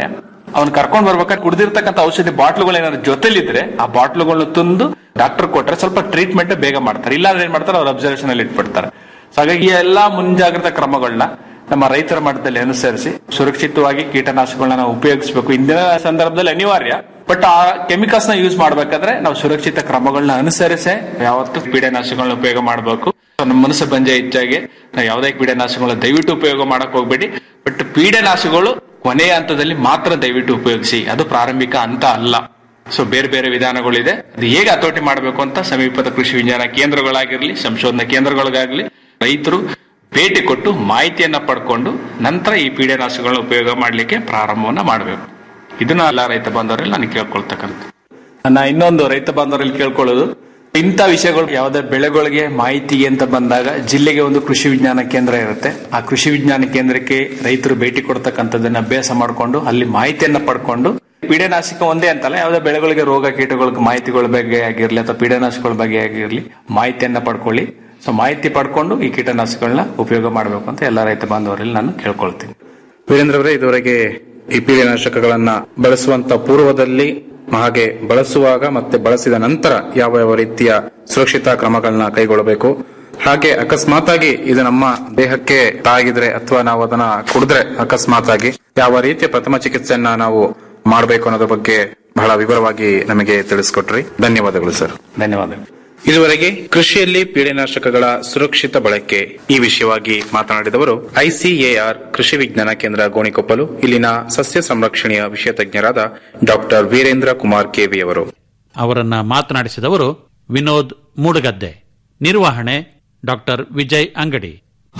Speaker 4: ಅವ್ನು ಕರ್ಕೊಂಡ್ ಬರ್ಬೇಕಾದ್ರೆ ಕುಡಿದಿರ್ತಕ್ಕಂಥ ಔಷಧಿ ಬಾಟ್ಲುಗಳು ಏನಾದ್ರು ಜೊತೆಲಿದ್ರೆ ಆ ಬಾಟ್ಲುಗಳನ್ನ ತಂದು ಡಾಕ್ಟರ್ ಕೊಟ್ರೆ ಸ್ವಲ್ಪ ಟ್ರೀಟ್ಮೆಂಟ್ ಬೇಗ ಮಾಡ್ತಾರೆ ಇಲ್ಲಾಂದ್ರೆ ಏನ್ ಮಾಡ್ತಾರೆ ಅವ್ರ ಅಬ್ಸರ್ವೇಷನ್ ಅಲ್ಲಿ ಇಟ್ಬಿಡ್ತಾರೆ ಸೊ ಹಾಗಾಗಿ ಈ ಎಲ್ಲಾ ಮುಂಜಾಗ್ರತಾ ಕ್ರಮಗಳನ್ನ ನಮ್ಮ ರೈತರ ಮಟ್ಟದಲ್ಲಿ ಅನುಸರಿಸಿ ಸುರಕ್ಷಿತವಾಗಿ ಕೀಟನಾಶಕಗಳನ್ನ ನಾವು ಉಪಯೋಗಿಸಬೇಕು ಇಂದಿನ ಸಂದರ್ಭದಲ್ಲಿ ಅನಿವಾರ್ಯ ಬಟ್ ಆ ಕೆಮಿಕಲ್ಸ್ ನ ಯೂಸ್ ಮಾಡ್ಬೇಕಾದ್ರೆ ನಾವು ಸುರಕ್ಷಿತ ಕ್ರಮಗಳನ್ನ ಅನುಸರಿಸೇ ಯಾವತ್ತು ಕೀಟನಾಶಕಗಳನ್ನ ಉಪಯೋಗ ಮಾಡಬೇಕು ನಮ್ಮ ಮನಸ್ಸು ಬಂಜೆ ಹೆಚ್ಚಾಗಿ ನಾವು ಯಾವುದೇ ಕೀಟನಾಶಕಗಳನ್ನ ದಯವಿಟ್ಟು ಉಪಯೋಗ ಮಾಡಕ್ ಹೋಗ್ಬೇಡಿ ಬಟ್ ಪೀಡನಾಶಕಗಳು ಕೊನೆಯ ಹಂತದಲ್ಲಿ ಮಾತ್ರ ದಯವಿಟ್ಟು ಉಪಯೋಗಿಸಿ ಅದು ಪ್ರಾರಂಭಿಕ ಹಂತ ಅಲ್ಲ ಸೊ ಬೇರೆ ಬೇರೆ ವಿಧಾನಗಳಿದೆ ಅದು ಹೇಗೆ ಹತೋಟಿ ಮಾಡಬೇಕು ಅಂತ ಸಮೀಪದ ಕೃಷಿ ವಿಜ್ಞಾನ ಕೇಂದ್ರಗಳಾಗಿರ್ಲಿ ಸಂಶೋಧನಾ ಕೇಂದ್ರಗಳಿಗಾಗ್ಲಿ ರೈತರು ಭೇಟಿ ಕೊಟ್ಟು ಮಾಹಿತಿಯನ್ನ ಪಡ್ಕೊಂಡು ನಂತರ ಈ ಪೀಡನಾಶಕಗಳನ್ನ ಉಪಯೋಗ ಮಾಡಲಿಕ್ಕೆ ಪ್ರಾರಂಭವನ್ನ ಮಾಡಬೇಕು ಇದನ್ನ ಎಲ್ಲ ರೈತ ಬಾಂಧವರಲ್ಲಿ ನಾನು ಕೇಳ್ಕೊಳ್ತಕ್ಕಂಥ ನಾ ಇನ್ನೊಂದು ರೈತ ಬಾಂಧವರಲ್ಲಿ ಕೇಳ್ಕೊಳ್ಳೋದು ಇಂಥ ವಿಷಯಗಳು ಯಾವುದೇ ಬೆಳೆಗಳಿಗೆ ಮಾಹಿತಿಗೆ ಅಂತ ಬಂದಾಗ ಜಿಲ್ಲೆಗೆ ಒಂದು ಕೃಷಿ ವಿಜ್ಞಾನ ಕೇಂದ್ರ ಇರುತ್ತೆ ಆ ಕೃಷಿ ವಿಜ್ಞಾನ ಕೇಂದ್ರಕ್ಕೆ ರೈತರು ಭೇಟಿ ಕೊಡ್ತಕ್ಕಂಥದ್ದನ್ನ ಅಭ್ಯಾಸ ಮಾಡಿಕೊಂಡು ಅಲ್ಲಿ ಮಾಹಿತಿಯನ್ನ ಪಡ್ಕೊಂಡು ಪೀಡನಾಶಕ ಒಂದೇ ಅಂತಲ್ಲ ಯಾವುದೇ ಬೆಳೆಗಳಿಗೆ ರೋಗ ಕೀಟಗಳ ಮಾಹಿತಿಗಳ ಬಗ್ಗೆ ಆಗಿರ್ಲಿ ಅಥವಾ ಪೀಡನಾಶಕಗಳ ಬಗ್ಗೆ ಆಗಿರ್ಲಿ ಮಾಹಿತಿಯನ್ನ ಪಡ್ಕೊಳ್ಳಿ ಸೊ ಮಾಹಿತಿ ಪಡ್ಕೊಂಡು ಈ ಕೀಟನಾಶಕಗಳನ್ನ ಉಪಯೋಗ ಮಾಡಬೇಕು ಅಂತ ಎಲ್ಲ ರೈತ ಬಾಂಧವರಲ್ಲಿ ನಾನು ಕೇಳ್ಕೊಳ್ತೀನಿ
Speaker 3: ವೀರೇಂದ್ರ ಅವರೇ ಇದುವರೆಗೆ ಈ ಪೀಡೆನಾಶಕಗಳನ್ನ ಬಳಸುವಂತ ಪೂರ್ವದಲ್ಲಿ ಹಾಗೆ ಬಳಸುವಾಗ ಮತ್ತೆ ಬಳಸಿದ ನಂತರ ಯಾವ ಯಾವ ರೀತಿಯ ಸುರಕ್ಷಿತ ಕ್ರಮಗಳನ್ನ ಕೈಗೊಳ್ಳಬೇಕು ಹಾಗೆ ಅಕಸ್ಮಾತ್ ಆಗಿ ಇದು ನಮ್ಮ ದೇಹಕ್ಕೆ ತಾಗಿದ್ರೆ ಅಥವಾ ನಾವು ಅದನ್ನ ಕುಡಿದ್ರೆ ಅಕಸ್ಮಾತ್ ಆಗಿ ಯಾವ ರೀತಿಯ ಪ್ರಥಮ ಚಿಕಿತ್ಸೆಯನ್ನ ನಾವು ಮಾಡಬೇಕು ಅನ್ನೋದ್ರ ಬಗ್ಗೆ ಬಹಳ ವಿವರವಾಗಿ ನಮಗೆ ತಿಳಿಸ್ಕೊಟ್ರಿ ಧನ್ಯವಾದಗಳು ಸರ್
Speaker 4: ಧನ್ಯವಾದಗಳು
Speaker 3: ಇದುವರೆಗೆ ಕೃಷಿಯಲ್ಲಿ ಪೀಡೆನಾಶಕಗಳ ಸುರಕ್ಷಿತ ಬಳಕೆ ಈ ವಿಷಯವಾಗಿ ಮಾತನಾಡಿದವರು ಐಸಿಎಆರ್ ಕೃಷಿ ವಿಜ್ಞಾನ ಕೇಂದ್ರ ಗೋಣಿಕೊಪ್ಪಲು ಇಲ್ಲಿನ ಸಸ್ಯ ಸಂರಕ್ಷಣೆಯ ವಿಷಯ ತಜ್ಞರಾದ ಡಾಕ್ಟರ್ ವೀರೇಂದ್ರ ಕುಮಾರ್ ಕೆವಿ ಅವರು
Speaker 1: ಅವರನ್ನ ಮಾತನಾಡಿಸಿದವರು ವಿನೋದ್ ಮೂಡಗದ್ದೆ ನಿರ್ವಹಣೆ ಡಾಕ್ಟರ್ ವಿಜಯ್ ಅಂಗಡಿ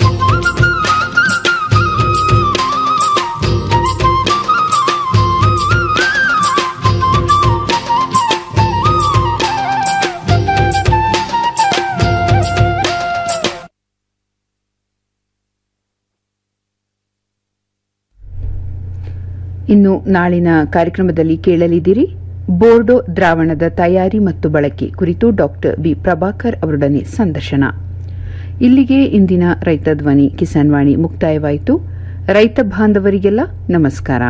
Speaker 2: ಇನ್ನು ನಾಳಿನ ಕಾರ್ಯಕ್ರಮದಲ್ಲಿ ಕೇಳಲಿದ್ದೀರಿ ಬೋರ್ಡೋ ದ್ರಾವಣದ ತಯಾರಿ ಮತ್ತು ಬಳಕೆ ಕುರಿತು ಡಾಕ್ಟರ್ ಬಿ ಪ್ರಭಾಕರ್ ಅವರೊಡನೆ ಸಂದರ್ಶನ ಇಲ್ಲಿಗೆ ಇಂದಿನ ರೈತ ಧ್ವನಿ ಕಿಸಾನ್ ವಾಣಿ ಮುಕ್ತಾಯವಾಯಿತು ರೈತ ಬಾಂಧವರಿಗೆಲ್ಲ ನಮಸ್ಕಾರ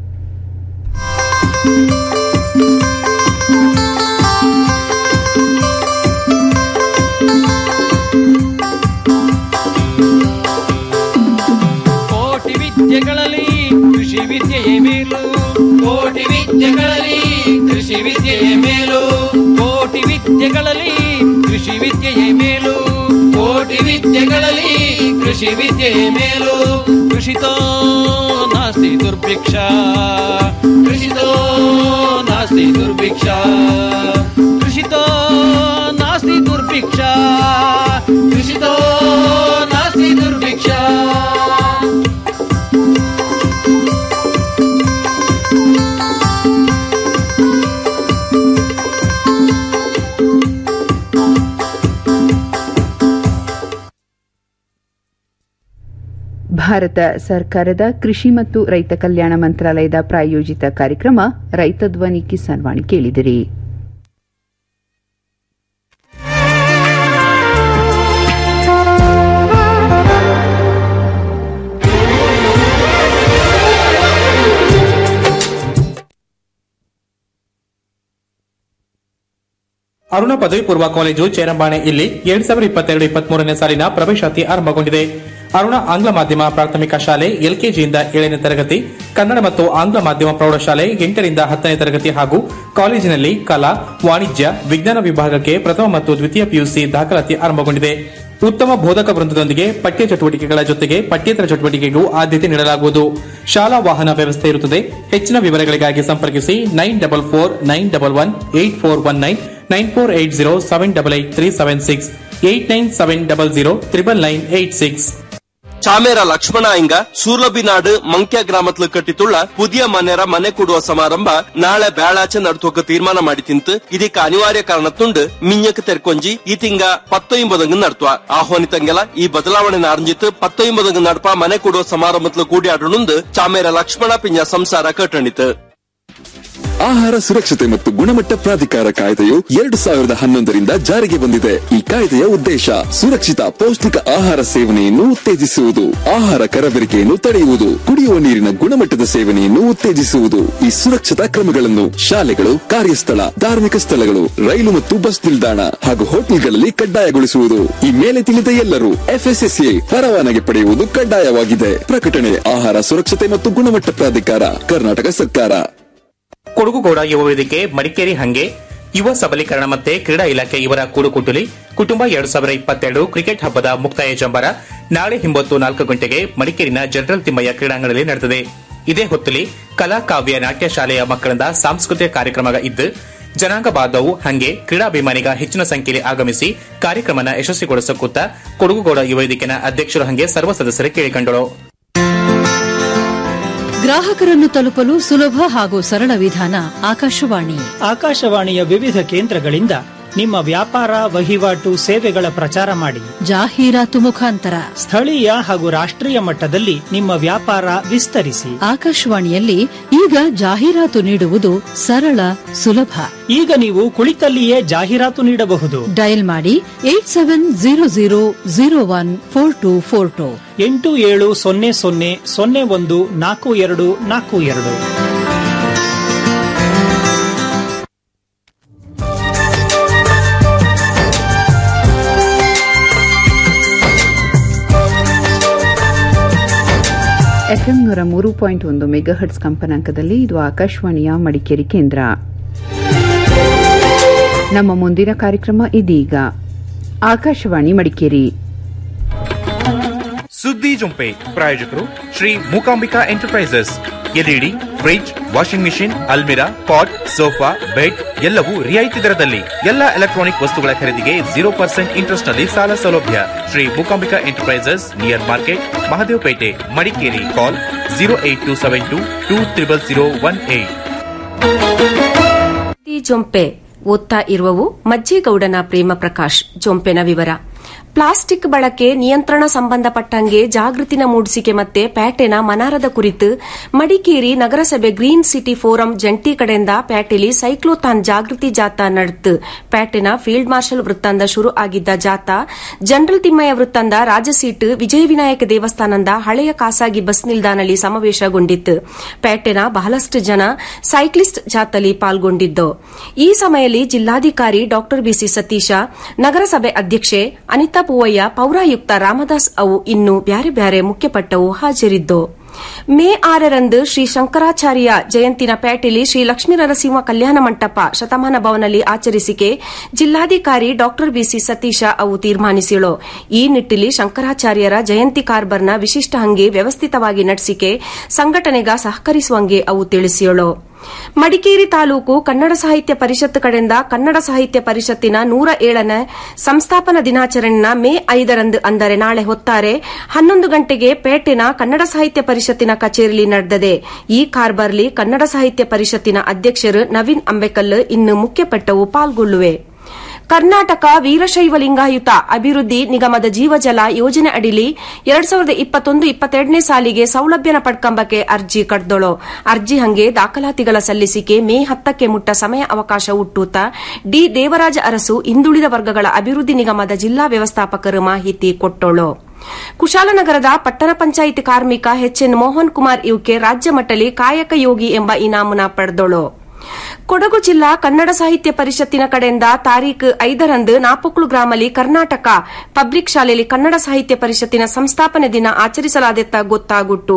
Speaker 5: ಕೋಟಿ ವಿದ್ಯೆಗಳಲ್ಲಿ ಕೃಷಿ ವಿದ್ಯೆಯೇ ಮೇಲು
Speaker 1: ಕೋಟಿ ವಿದ್ಯೆಗಳಲ್ಲಿ ಕೃಷಿ ವಿದ್ಯೆಯ ಮೇಲು
Speaker 5: ಕೋಟಿ ವಿದ್ಯೆಗಳಲ್ಲಿ ಕೃಷಿ ವಿದ್ಯೆಯೇ ಮೇಲು
Speaker 1: ಕೋಟಿ ವಿದ್ಯೆಗಳಲ್ಲಿ ಕೃಷಿ ವಿದ್ಯೆಯ ಮೇಲು
Speaker 5: ಕೃಷಿತೋ ನಾಸ್ತಿ ದುರ್ಭಿಕ್ಷ
Speaker 1: ಕೃಷಿತೋ ನಾಸ್ತಿ ದುರ್ಭಿಕ್ಷ
Speaker 5: ಕೃಷಿತೋ ನಾಸ್ತಿ ದುರ್ಭಿಕ್ಷ
Speaker 1: ಕೃಷಿತೋ ನಾಸ್ತಿ ದುರ್ಭಿಕ್ಷ
Speaker 2: ಭಾರತ ಸರ್ಕಾರದ ಕೃಷಿ ಮತ್ತು ರೈತ ಕಲ್ಯಾಣ ಮಂತ್ರಾಲಯದ ಪ್ರಾಯೋಜಿತ ಕಾರ್ಯಕ್ರಮ ರೈತ ಧ್ವನಿ ಕಿಸಾನ್ ವಾಣಿ ಕೇಳಿದಿರಿ
Speaker 6: ಅರುಣ ಪದವಿ ಪೂರ್ವ ಕಾಲೇಜು ಚೇರಂಬಾಣೆ ಇಲ್ಲಿ ಎರಡ್ ಸಾವಿರದ ಇಪ್ಪತ್ತೆರಡು ಇಪ್ಪತ್ಮೂರನೇ ಸಾಲಿನ ಪ್ರವೇಶಾತಿ ಆರಂಭಗೊಂಡಿದೆ ಅರುಣ ಆಂಗ್ಲ ಮಾಧ್ಯಮ ಪ್ರಾಥಮಿಕ ಶಾಲೆ ಎಲ್ಕೆಜಿಯಿಂದ ಏಳನೇ ತರಗತಿ ಕನ್ನಡ ಮತ್ತು ಆಂಗ್ಲ ಮಾಧ್ಯಮ ಪ್ರೌಢಶಾಲೆ ಎಂಟರಿಂದ ಹತ್ತನೇ ತರಗತಿ ಹಾಗೂ ಕಾಲೇಜಿನಲ್ಲಿ ಕಲಾ ವಾಣಿಜ್ಯ ವಿಜ್ಞಾನ ವಿಭಾಗಕ್ಕೆ ಪ್ರಥಮ ಮತ್ತು ದ್ವಿತೀಯ ಪಿಯುಸಿ ದಾಖಲಾತಿ ಆರಂಭಗೊಂಡಿದೆ ಉತ್ತಮ ಬೋಧಕ ವೃಂದದೊಂದಿಗೆ ಪಠ್ಯ ಚಟುವಟಿಕೆಗಳ ಜೊತೆಗೆ ಪಠ್ಯೇತರ ಚಟುವಟಿಕೆಗೂ ಆದ್ಯತೆ ನೀಡಲಾಗುವುದು ಶಾಲಾ ವಾಹನ ವ್ಯವಸ್ಥೆ ಇರುತ್ತದೆ ಹೆಚ್ಚಿನ ವಿವರಗಳಿಗಾಗಿ ಸಂಪರ್ಕಿಸಿ nine double four nine double one eight four one nine nine four eight zero seven double eight three seven six eight nine seven double zero triple nine eight six
Speaker 7: ചാമേര ലക്ഷ്മണ അയ്യ സൂർലബിനാട് ಮಂಕ್ಯ ಗ್ರಾಮത്തിൽ ಕಟ್ಟಿತುಳ್ಳ ಪುದಿಯ ಮನೆರ ಮನೆ ಕೊಡುವ ಸಮಾರಂಭ ನಾಳೆ ಬ್ಯಾಳಾಚೆ ನಡ್ತೋಕ ತೀರ್ಮಾನ ಮಾಡಿ ತಿಂತು ಇದಕ್ಕೆ ಅನಿವಾರ್ಯ ಕಾರಣತ್ತುಂಡು ಮಿಂಜಕ್ ತೆರ್ಕೊಂಜಿ ಈ ತಿಂಗ ಪತ್ತೊಂಬದಂಗ ನಡ್ತುವ ಆಹ್ವಾನಿತಂಗೆಲ್ಲ ಈ ಬದಲಾವಣೆ ಅರ್ಜಿತ್ತು ಪತ್ತೊಂಬದಂಗ ನಡ್ಪ ಮನೆ ಕೊಡುವ ಸಮಾರಂಭത്തിൽ കൂടിയാടുന്നുണ്ട് ചാമേര ലക്ഷ്മണ പിഞ്ഞ സംസാര കേട്ടണിത്ത്
Speaker 8: ಆಹಾರ ಸುರಕ್ಷತೆ ಮತ್ತು ಗುಣಮಟ್ಟ ಪ್ರಾಧಿಕಾರ ಕಾಯ್ದೆಯು ಎರಡು ಸಾವಿರದ ಹನ್ನೊಂದರಿಂದ ಜಾರಿಗೆ ಬಂದಿದೆ ಈ ಕಾಯ್ದೆಯ ಉದ್ದೇಶ ಸುರಕ್ಷಿತ ಪೌಷ್ಟಿಕ ಆಹಾರ ಸೇವನೆಯನ್ನು ಉತ್ತೇಜಿಸುವುದು ಆಹಾರ ಕರಬೇರಿಕೆಯನ್ನು ತಡೆಯುವುದು ಕುಡಿಯುವ ನೀರಿನ ಗುಣಮಟ್ಟದ ಸೇವನೆಯನ್ನು ಉತ್ತೇಜಿಸುವುದು ಈ ಸುರಕ್ಷತಾ ಕ್ರಮಗಳನ್ನು ಶಾಲೆಗಳು ಕಾರ್ಯಸ್ಥಳ ಧಾರ್ಮಿಕ ಸ್ಥಳಗಳು ರೈಲು ಮತ್ತು ಬಸ್ ನಿಲ್ದಾಣ ಹಾಗೂ ಹೋಟೆಲ್ಗಳಲ್ಲಿ ಕಡ್ಡಾಯಗೊಳಿಸುವುದು ಈ ಮೇಲೆ ತಿಳಿದ ಎಲ್ಲರೂ ಎಫ್ಎಸ್ಎಸ್ಎ ಪರವಾನಗಿ ಪಡೆಯುವುದು ಕಡ್ಡಾಯವಾಗಿದೆ ಪ್ರಕಟಣೆ ಆಹಾರ ಸುರಕ್ಷತೆ ಮತ್ತು ಗುಣಮಟ್ಟ ಪ್ರಾಧಿಕಾರ ಕರ್ನಾಟಕ ಸರ್ಕಾರ
Speaker 6: ಕೊಡಗುಗೌಡ ಯುವ ವೇದಿಕೆ ಮಡಿಕೇರಿ ಹಂಗೆ ಯುವ ಸಬಲೀಕರಣ ಮತ್ತೆ ಕ್ರೀಡಾ ಇಲಾಖೆ ಇವರ ಕೂಡುಕುಟುಲಿ ಕುಟುಂಬ ಎರಡು ಸಾವಿರ ಇಪ್ಪತ್ತೆರಡು ಕ್ರಿಕೆಟ್ ಹಬ್ಬದ ಮುಕ್ತಾಯ ಜಂಬರ ನಾಳೆ ಹಿಂಬತ್ತು ನಾಲ್ಕು ಗಂಟೆಗೆ ಮಡಿಕೇರಿನ ಜನರಲ್ ತಿಮ್ಮಯ್ಯ ಕ್ರೀಡಾಂಗಣದಲ್ಲಿ ನಡೆದಿದೆ ಇದೇ ಹೊತ್ತಲ್ಲಿ ಕಲಾ ಕಾವ್ಯ ನಾಟ್ಯ ಶಾಲೆಯ ಮಕ್ಕಳಿಂದ ಸಾಂಸ್ಕೃತಿಕ ಕಾರ್ಯಕ್ರಮ ಇದ್ದು ಜನಾಂಗ ಬಾಂಧವು ಹಂಗೆ ಕ್ರೀಡಾಭಿಮಾನಿಗ ಹೆಚ್ಚಿನ ಸಂಖ್ಯೆಯಲ್ಲಿ ಆಗಮಿಸಿ ಕಾರ್ಯಕ್ರಮನ ಯಶಸ್ವಿಗೊಳಿಸಕೂತ ಕೊಡಗುಗೌಡ ಯುವ ವೇದಿಕೆನ ಅಧ್ಯಕ್ಷರು ಹಂಗೆ ಸರ್ವ ಸದಸ್ಯರು ಕೇಳಿಕೊಂಡರು
Speaker 9: ಗ್ರಾಹಕರನ್ನು ತಲುಪಲು ಸುಲಭ ಹಾಗೂ ಸರಳ ವಿಧಾನ ಆಕಾಶವಾಣಿ
Speaker 10: ಆಕಾಶವಾಣಿಯ ವಿವಿಧ ಕೇಂದ್ರಗಳಿಂದ ನಿಮ್ಮ ವ್ಯಾಪಾರ ವಹಿವಾಟು ಸೇವೆಗಳ ಪ್ರಚಾರ ಮಾಡಿ
Speaker 9: ಜಾಹೀರಾತು ಮುಖಾಂತರ
Speaker 10: ಸ್ಥಳೀಯ ಹಾಗೂ ರಾಷ್ಟ್ರೀಯ ಮಟ್ಟದಲ್ಲಿ ನಿಮ್ಮ ವ್ಯಾಪಾರ ವಿಸ್ತರಿಸಿ
Speaker 9: ಆಕಾಶವಾಣಿಯಲ್ಲಿ ಈಗ ಜಾಹೀರಾತು ನೀಡುವುದು ಸರಳ ಸುಲಭ
Speaker 10: ಈಗ ನೀವು ಕುಳಿತಲ್ಲಿಯೇ ಜಾಹೀರಾತು ನೀಡಬಹುದು
Speaker 9: ಡಯಲ್ ಮಾಡಿ eight seven zero zero zero one four two four two
Speaker 10: ಎಂಟು ಏಳು ಸೊನ್ನೆ ಸೊನ್ನೆ ಸೊನ್ನೆ ಒಂದು ನಾಲ್ಕು ಎರಡು ನಾಲ್ಕು ಎರಡು
Speaker 2: ಎಫ್ಎಂ ನೂರ ಮೂರು ಪಾಯಿಂಟ್ ಒಂದು ಮೆಗಾಹರ್ಟ್ಸ್ ಕಂಪನಾಂಕದಲ್ಲಿ ಇದು ಆಕಾಶವಾಣಿಯ ಮಡಿಕೇರಿ ಕೇಂದ್ರ ನಮ್ಮ ಮುಂದಿನ ಕಾರ್ಯಕ್ರಮ ಇದೀಗ ಆಕಾಶವಾಣಿ ಮಡಿಕೇರಿ
Speaker 11: ಸುದ್ದಿ ಜೊಂಪೆ ಪ್ರಾಯೋಜಕರು Shri Mookambika enterprises LED fridge washing machine ಅಲ್ಮಿರಾ ಪಾಟ್ ಸೋಫಾ ಬೆಡ್ ಎಲ್ಲವೂ ರಿಯಾಯಿತಿ ದರದಲ್ಲಿ ಎಲ್ಲ ಎಲೆಕ್ಟ್ರಾನಿಕ್ ವಸ್ತುಗಳ ಖರೀದಿಗೆ ಜೀರೋ ಪರ್ಸೆಂಟ್ ಇಂಟ್ರೆಸ್ಟ್ ನಲ್ಲಿ ಸಾಲ ಸೌಲಭ್ಯ Shri Mookambika enterprises near market Mahadevapete Madikeri call zero eight two seven two two triple zero one eight
Speaker 12: ಸುದ್ದಿ ಜೊಂಪೆ ಓದ್ತಾ ಇರುವವು ಮಜ್ಜೇಗೌಡನ ಪ್ರೇಮ ಪ್ರಕಾಶ್ ಜೊಂಪೆನ ವಿವರ ಪ್ಲಾಸ್ಟಿಕ್ ಬಳಕೆ ನಿಯಂತ್ರಣ ಸಂಬಂಧಪಟ್ಟಂಗೆ ಜಾಗೃತಿನ ಮೂಡಿಸಿಕೆ ಮತ್ತೆ ಪ್ಯಾಟೆನ ಮನಾರದ ಕುರಿತು ಮಡಿಕೇರಿ ನಗರಸಭೆ ಗ್ರೀನ್ ಸಿಟಿ ಫೋರಂ ಜಂಟಿ ಕಡೆಯಿಂದ ಪ್ಯಾಟೆಲಿ ಸೈಕ್ಲೋಥಾನ್ ಜಾಗೃತಿ ಜಾಥಾ ನಡೆತು ಪ್ಯಾಟೆನ ಫೀಲ್ಡ್ ಮಾರ್ಷಲ್ ವೃತ್ತಂದ ಶುರು ಆಗಿದ್ದ ಜಾಥಾ ಜನರಲ್ ತಿಮ್ಮಯ್ಯ ವೃತ್ತಂದ ರಾಜಸೀಟ್ ವಿಜಯ ವಿನಾಯಕ ದೇವಸ್ಥಾನದ ಹಳೆಯ ಖಾಸಗಿ ಬಸ್ ನಿಲ್ದಾಣದಲ್ಲಿ ಸಮಾವೇಶಗೊಂಡಿತ್ತು ಪ್ಯಾಟೆನ ಬಹಳಷ್ಟು ಜನ ಸೈಕ್ಲಿಸ್ಟ್ ಜಾಥಾಲಿ ಪಾಲ್ಗೊಂಡಿದ್ದು ಈ ಸಮಯದಲ್ಲಿ ಜಿಲ್ಲಾಧಿಕಾರಿ ಡಾ ಬಿಸಿ ಸತೀಶ ನಗರಸಭೆ ಅಧ್ಯಕ್ಷೆ ಅನಿತಾ ಪೂವಯ್ಯ ಪೌರಾಯುಕ್ತ ರಾಮದಾಸ್ ಅವು ಇನ್ನು ಬ್ಯಾರೆ ಬ್ಯಾರೆ ಮುಖ್ಯಪಟ್ಟವು ಹಾಜರಿದ್ದು ಮೇ ಆರರಂದು ಶ್ರೀ ಶಂಕರಾಚಾರ್ಯ ಜಯಂತಿನ ಪ್ಯಾಟೆಲಿ ಶ್ರೀ ಲಕ್ಷ್ಮೀ ನರಸಿಂಹ ಕಲ್ಯಾಣ ಮಂಟಪ ಶತಮಾನ ಭವನಲ್ಲಿ ಆಚರಿಸಿಕೆ ಜಿಲ್ಲಾಧಿಕಾರಿ ಡಾ ಬಿಸಿ ಸತೀಶ ಅವು ತೀರ್ಮಾನಿಸಿಳು ಈ ನಿಟ್ಟಿನಲ್ಲಿ ಶಂಕರಾಚಾರ್ಯರ ಜಯಂತಿ ಕಾರ್ಬರ್ನ ವಿಶಿಷ್ಟ ಹಂಗೆ ವ್ಯವಸ್ಥಿತವಾಗಿ ನಡೆಸಿಕೆ ಸಂಘಟನೆಗ ಸಹಕರಿಸುವಂಗೆ ಅವು ತಿಳಿಸಿಯಳು ಮಡಿಕೇರಿ ತಾಲೂಕು ಕನ್ನಡ ಸಾಹಿತ್ಯ ಪರಿಷತ್ ಕಡೆಯಿಂದ ಕನ್ನಡ ಸಾಹಿತ್ಯ ಪರಿಷತ್ತಿನ ನೂರ ಏಳನೇ ಸಂಸ್ಥಾಪನಾ ದಿನಾಚರಣೆನ ಮೇ ಐದರಂದು ಅಂದರೆ ನಾಳೆ ಹೊತ್ತಾರೆ ಹನ್ನೊಂದು ಗಂಟೆಗೆ ಪೇಟೆನ ಕನ್ನಡ ಸಾಹಿತ್ಯ ಪರಿಷತ್ತಿನ ಕಚೇರಿಯಲ್ಲಿ ನಡೆದದೆ ಈ ಕಾರ್ಬರ್ಲಿ ಕನ್ನಡ ಸಾಹಿತ್ಯ ಪರಿಷತ್ತಿನ ಅಧ್ಯಕ್ಷರು ನವೀನ್ ಅಂಬೇಕಲ್ ಇನ್ನು ಮುಖ್ಯಪಟ್ಟವು ಪಾಲ್ಗೊಳ್ಳುವೆ ಕರ್ನಾಟಕ ವೀರಶೈವ ಲಿಂಗಾಯುತ ಅಭಿವೃದ್ಧಿ ನಿಗಮದ ಜೀವಜಲ ಯೋಜನೆ ಅಡಿಲಿ ಎರಡ್ ಸಾವಿರದ ಇಪ್ಪತ್ತೊಂದು ಇಪ್ಪತ್ತೆರಡನೇ ಸಾಲಿಗೆ ಸೌಲಭ್ಯನ ಪಡ್ಕಂಬಕ್ಕೆ ಅರ್ಜಿ ಕಡ್ದೊಳು ಅರ್ಜಿ ಹಂಗೆ ದಾಖಲಾತಿಗಳ ಸಲ್ಲಿಸಿಕೆ ಮೇ ಹತ್ತಕ್ಕೆ ಮುಟ್ಟ ಸಮಯ ಅವಕಾಶ ಹುಟ್ಟೂತ ಡಿ ದೇವರಾಜ ಅರಸು ಹಿಂದುಳಿದ ವರ್ಗಗಳ ಅಭಿವೃದ್ಧಿ ನಿಗಮದ ಜಿಲ್ಲಾ ವ್ಯವಸ್ಥಾಪಕರು ಮಾಹಿತಿ ಕೊಟ್ಟೋಳು ಕುಶಾಲನಗರದ ಪಟ್ಟಣ ಪಂಚಾಯಿತಿ ಕಾರ್ಮಿಕ ಎಚ್ಎನ್ ಮೋಹನ್ ಕುಮಾರ್ ಇವಕ್ಕೆ ರಾಜ್ಯ ಮಟ್ಟಲಿ ಕಾಯಕ ಯೋಗಿ ಎಂಬ ಇನಾಮನ ಪಡೆದೋಳು ಕೊಡಗು ಜಿಲ್ಲಾ ಕನ್ನಡ ಸಾಹಿತ್ಯ ಪರಿಷತ್ತಿನ ಕಡೆಯಿಂದ ತಾರೀಖು ಐದರಂದು ನಾಪೊಕ್ಳು ಗ್ರಾಮಲ್ಲಿ ಕರ್ನಾಟಕ ಪಬ್ಲಿಕ್ ಶಾಲೆಯಲ್ಲಿ ಕನ್ನಡ ಸಾಹಿತ್ಯ ಪರಿಷತ್ತಿನ ಸಂಸ್ಥಾಪನೆ ದಿನ ಆಚರಿಸಲಾದೆತ್ತ ಗೊತ್ತಾಗುಟ್ಟು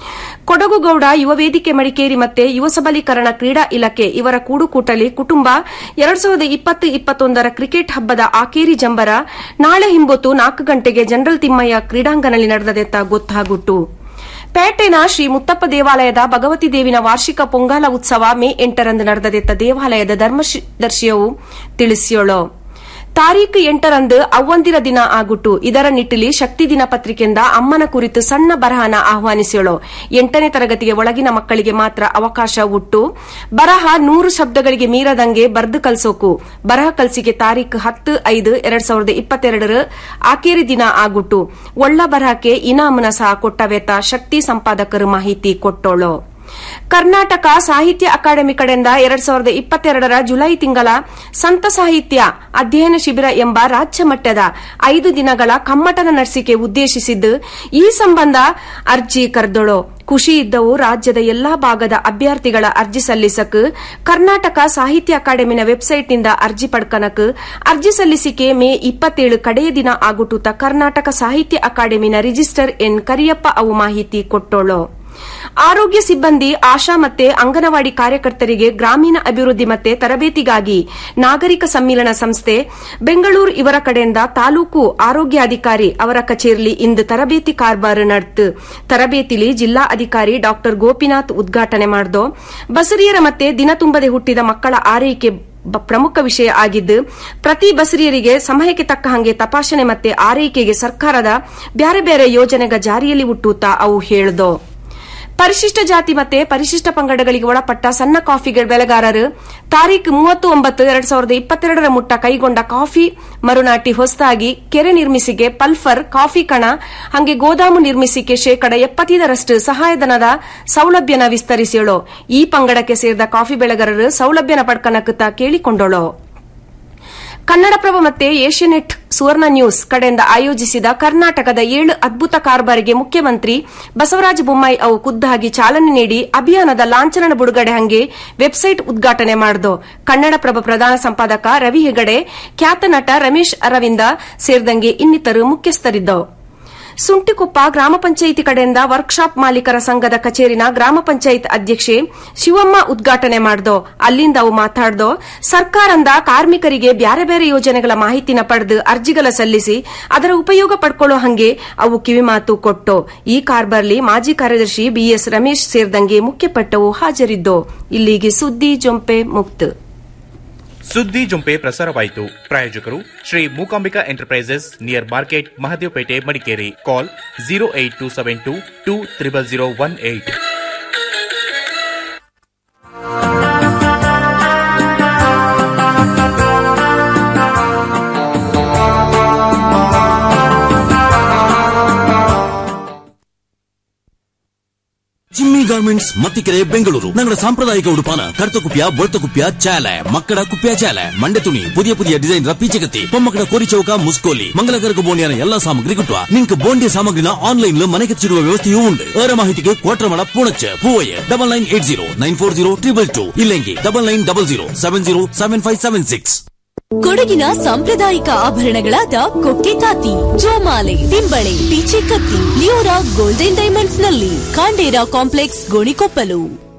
Speaker 12: ಕೊಡಗು ಗೌಡ ಯುವ ವೇದಿಕೆ ಮಡಿಕೇರಿ ಮತ್ತೆ ಯುವ ಸಬಲೀಕರಣ ಕ್ರೀಡಾ ಇಲಾಖೆ ಇವರ ಕೂಡುಕೂಟಲಿ ಕುಟುಂಬ ಎರಡ್ ಸಾವಿರದ ಇಪ್ಪತ್ತು ಇಪ್ಪತ್ತೊಂದರ ಕ್ರಿಕೆಟ್ ಹಬ್ಬದ ಆಕೇರಿ ಜಂಬರ ನಾಳೆ ಹಿಂಬೊತ್ತು ನಾಲ್ಕು ಗಂಟೆಗೆ ಜನರಲ್ ತಿಮ್ಮಯ್ಯ ಕ್ರೀಡಾಂಗಣದಲ್ಲಿ ನಡೆದದೆತ್ತ ಗೊತ್ತಾಗುಟ್ಟು ಪೇಟೆನ ಶ್ರೀ ಮುತ್ತಪ್ಪ ದೇವಾಲಯದ ಭಗವತಿ ದೇವಿನ ವಾರ್ಷಿಕ ಪೊಂಗಾಲ ಉತ್ಸವ ಮೇ ಎಂಟರಂದು ನಡೆದದೆತ್ತ ದೇವಾಲಯದ ಧರ್ಮದರ್ಶಿಯವು ತಿಳಿಸಿಯೋಳು ತಾರೀಖು ಎಂಟರಂದು ಅವ್ವಂದಿರ ದಿನ ಆಗುಟ್ಟು ಇದರ ನಿಟ್ಟಿಲಿ ಶಕ್ತಿ ದಿನ ಪತ್ರಿಕೆಯಿಂದ ಅಮ್ಮನ ಕುರಿತು ಸಣ್ಣ ಬರಹನ ಆಹ್ವಾನಿಸಿಯೋಳು ಎಂಟನೇ ತರಗತಿಗೆ ಒಳಗಿನ ಮಕ್ಕಳಿಗೆ ಮಾತ್ರ ಅವಕಾಶ ಉಟ್ಟು ಬರಹ ನೂರು ಶಬ್ದಗಳಿಗೆ ಮೀರದಂಗೆ ಬರ್ದು ಕಲ್ಸೋಕು ಬರಹ ಕಲ್ಸಿಗೆ ತಾರೀಖು ಹತ್ತು ಐದು ಎರಡ್ ಸಾವಿರದ ಇಪ್ಪತ್ತೆರಡರ ಆಕೇರಿ ದಿನ ಆಗುಟ್ಟು ಒಳ್ಳ ಬರಹಕ್ಕೆ ಇನಾಮನ ಸಹ ಕೊಟ್ಟವೆತ ಶಕ್ತಿ ಸಂಪಾದಕರು ಮಾಹಿತಿ ಕೊಟ್ಟೋಳು ಕರ್ನಾಟಕ ಸಾಹಿತ್ಯ ಅಕಾಡೆಮಿ ಕಡೆಯಿಂದ ಎರಡ್ ಸಾವಿರದ ಇಪ್ಪತ್ತೆರಡರ ಜುಲೈ ತಿಂಗಳ ಸಂತ ಸಾಹಿತ್ಯ ಅಧ್ಯಯನ ಶಿಬಿರ ಎಂಬ ರಾಜ್ಯ ಮಟ್ಟದ ಐದು ದಿನಗಳ ಕಮ್ಮಟನ ನರ್ಸಿಕೆ ಉದ್ದೇಶಿಸಿದ್ದು ಈ ಸಂಬಂಧ ಅರ್ಜಿ ಕರೆದೊಳು ಖುಷಿ ಇದ್ದವು ರಾಜ್ಯದ ಎಲ್ಲಾ ಭಾಗದ ಅಭ್ಯರ್ಥಿಗಳ ಅರ್ಜಿ ಸಲ್ಲಿಸಕ್ ಕರ್ನಾಟಕ ಸಾಹಿತ್ಯ ಅಕಾಡೆಮಿನ ವೆಬ್ಸೈಟ್ನಿಂದ ಅರ್ಜಿ ಪಡ್ಕನಕ್ ಅರ್ಜಿ ಸಲ್ಲಿಸಿಕೆ ಮೇ ಇಪ್ಪತ್ತೇಳು ಕಡೆಯ ದಿನ ಆಗುಟುತ್ತ ಕರ್ನಾಟಕ ಸಾಹಿತ್ಯ ಅಕಾಡೆಮಿನ ರಿಜಿಸ್ಟರ್ ಎನ್ ಕರಿಯಪ್ಪ ಅವು ಮಾಹಿತಿ ಕೊಟ್ಟೋಳು ಆರೋಗ್ಯ ಸಿಬ್ಬಂದಿ ಆಶಾ ಮತ್ತೆ ಅಂಗನವಾಡಿ ಕಾರ್ಯಕರ್ತರಿಗೆ ಗ್ರಾಮೀಣ ಅಭಿವೃದ್ಧಿ ಮತ್ತೆ ತರಬೇತಿಗಾಗಿ ನಾಗರಿಕ ಸಮ್ಮಿಲನ ಸಂಸ್ಥೆ ಬೆಂಗಳೂರು ಇವರ ಕಡೆಯಿಂದ ತಾಲೂಕು ಆರೋಗ್ಯಾಧಿಕಾರಿ ಅವರ ಕಚೇರಿಯಲ್ಲಿ ಇಂದು ತರಬೇತಿ ಕಾರ್ಬಾರ್ ನಡೆತು ತರಬೇತಿಲಿ ಜಿಲ್ಲಾ ಅಧಿಕಾರಿ ಡಾ ಗೋಪಿನಾಥ್ ಉದ್ಘಾಟನೆ ಮಾಡಿದು ಬಸರಿಯರ ಮತ್ತೆ ದಿನ ತುಂಬದೆ ಹುಟ್ಟಿದ ಮಕ್ಕಳ ಆರೈಕೆ ಬ- ಪ್ರಮುಖ ವಿಷಯ ಆಗಿದ್ದು ಪ್ರತಿ ಬಸರಿಯರಿಗೆ ಸಮಯಕ್ಕೆ ತಕ್ಕ ಹಾಗೆ ತಪಾಸಣೆ ಮತ್ತೆ ಆರೈಕೆಗೆ ಸರ್ಕಾರದ ಬ್ಯಾರೆ ಬೇರೆ ಯೋಜನೆಗ ಜಾರಿಯಲ್ಲಿ ಹುಟ್ಟುತ್ತಾ ಅವು ಹೇಳ್ದೋ ಪರಿಶಿಷ್ಟ ಜಾತಿ ಮತ್ತೆ ಪರಿಶಿಷ್ಟ ಪಂಗಡಗಳಿಗೆ ಒಳಪಟ್ಟ ಸಣ್ಣ ಕಾಫಿ ಬೆಳೆಗಾರರು ತಾರೀಖು ಮೂವತ್ತು ಒಂಬತ್ತು ಎರಡ್ ಸಾವಿರದ ಇಪ್ಪತ್ತೆರಡರ ಮುಟ್ಟ ಕೈಗೊಂಡ ಕಾಫಿ ಮರುನಾಟಿ ಹೊಸದಾಗಿ ಕೆರೆ ನಿರ್ಮಿಸಿಗೆ ಪಲ್ಫರ್ ಕಾಫಿ ಕಣ ಹಂಗೆ ಗೋದಾಮು ನಿರ್ಮಿಸಿಕೆ ಶೇಕಡ ಎಪ್ಪತ್ತೈದರಷ್ಟು ಸಹಾಯಧನದ ಸೌಲಭ್ಯನ ವಿಸ್ತರಿಸಿಯಳು ಈ ಪಂಗಡಕ್ಕೆ ಸೇರಿದ ಕಾಫಿ ಬೆಳೆಗಾರರು ಸೌಲಭ್ಯನ ಪಡ್ಕನಕುತ್ತ ಕೇಳಿಕೊಂಡಳು ಕನ್ನಡಪ್ರಭ ಮತ್ತೆ ಏಷ್ಯನೆಟ್ ಸುವರ್ಣ ನ್ಯೂಸ್ ಕಡೆಯಿಂದ ಆಯೋಜಿಸಿದ ಕರ್ನಾಟಕದ ಏಳು ಅದ್ಭುತ ಕಾರ್ಬಾರಿಗೆ ಮುಖ್ಯಮಂತ್ರಿ ಬಸವರಾಜ ಬೊಮ್ಮಾಯಿ ಅವು ಖುದ್ದಾಗಿ ಚಾಲನೆ ನೀಡಿ ಅಭಿಯಾನದ ಲಾಂಛನದ ಬಿಡುಗಡೆ ಹಂಗೆ ವೆಬ್ಸೈಟ್ ಉದ್ಘಾಟನೆ ಮಾಡಿದು ಕನ್ನಡಪ್ರಭ ಪ್ರಧಾನ ಸಂಪಾದಕ ರವಿ ಹೆಗಡೆ ಖ್ಯಾತ ನಟ ರಮೇಶ್ ಅರವಿಂದ ಸೇರಿದಂಗೆ ಇನ್ನಿತರು ಮುಖ್ಯಸ್ಥರಿದ್ದವು ಸುಂಟಿಕೊಪ್ಪ ಗ್ರಾಮ ಪಂಚಾಯಿತಿ ಕಡೆಯಿಂದ ವರ್ಕ್ಶಾಪ್ ಮಾಲೀಕರ ಸಂಘದ ಕಚೇರಿನ ಗ್ರಾಮ ಪಂಚಾಯತ್ ಅಧ್ಯಕ್ಷೆ ಶಿವಮ್ಮ ಉದ್ಘಾಟನೆ ಮಾಡ್ದೋ ಅಲ್ಲಿಂದ ಅವು ಮಾತಾಡ್ದೋ ಸರ್ಕಾರದ ಕಾರ್ಮಿಕರಿಗೆ ಬ್ಯಾರೆ ಬೇರೆ ಯೋಜನೆಗಳ ಮಾಹಿತಿನ ಪಡೆದು ಅರ್ಜಿಗಳ ಸಲ್ಲಿಸಿ ಅದರ ಉಪಯೋಗ ಪಡ್ಕೊಳ್ಳೋ ಹಂಗೆ ಅವು ಕಿವಿಮಾತು ಕೊಟ್ಟು ಈ ಕಾರ್ಬರ್ಲಿ ಮಾಜಿ ಕಾರ್ಯದರ್ಶಿ ಬಿಎಸ್ ರಮೇಶ್ ಸೇರಿದಂಗೆ ಮುಖ್ಯಪಟ್ಟವು ಹಾಜರಿದ್ದು ಇಲ್ಲಿಗೆ ಸುದ್ದಿ ಜೊಂಪೆ ಮುಕ್ತ
Speaker 11: ಸುದ್ದಿ ಜುಂಪೆ ಪ್ರಸಾರವಾಯಿತು ಪ್ರಾಯೋಜಕರು Shri Mookambika enterprises near market Mahadevapete Madikeri call zero eight two seven two two triple zero one eight
Speaker 13: Jimmy garments Mathikere Bengaluru ഞങ്ങളുടെ സാമ്പ്രദായിക ഉടുപ്പാണ് കറുത്ത കുപ്പിയ വെളുത്ത കുപ്പിയ ചേല മക്കട കുപ്പിയ ചേല ಮಂಡೆ ತುಣಿ പുതിയ പുതിയ ಡಿಸೈನ್ ಪೀಚಗತ್ತಿ ಪೊಮ್ಮಕ್ಕಳ ಕೋರಿ ಚೌಕ ಮುಸ್ಕೋಲಿ ಮಂಗಲಕರಕ ಬೋಂಡಿಯನ ಎಲ್ಲಾ ಸಾಮಗ್ರಿ ಕಿಟ್ಟುವ ನಿಂಕ್ ಬೋಂಡಿಯ ಸಾಮಗ್ರಿನ ಆನ್ಲೈನ್ ಮನೆಗೆ ಚಿರುವ ವ್ಯವಸ್ಥೆಯೂ ಉಂಟು ಏರ ಮಾಹಿತಿಗೆ Kotramada Poonacha Poovaiah double nine eight zero nine four zero triple two ಇಲ್ಲೆಂಗಿ double nine double zero seven zero seven five seven six
Speaker 14: ಕೊಡಗಿನ ಸಾಂಪ್ರದಾಯಿಕ ಆಭರಣಗಳಾದ ಕೊಕ್ಕೆ ಕಾತಿ ಜೋಮಾಲೆ ತಿಂಬಳೆ ಪೀಚೆ ಕತ್ತಿ ಲಿಯೋರಾ ಗೋಲ್ಡನ್ ಡೈಮಂಡ್ಸ್ ನಲ್ಲಿ ಖಾಂಡೇರಾ ಕಾಂಪ್ಲೆಕ್ಸ್ ಗೋಣಿಕೊಪ್ಪಲು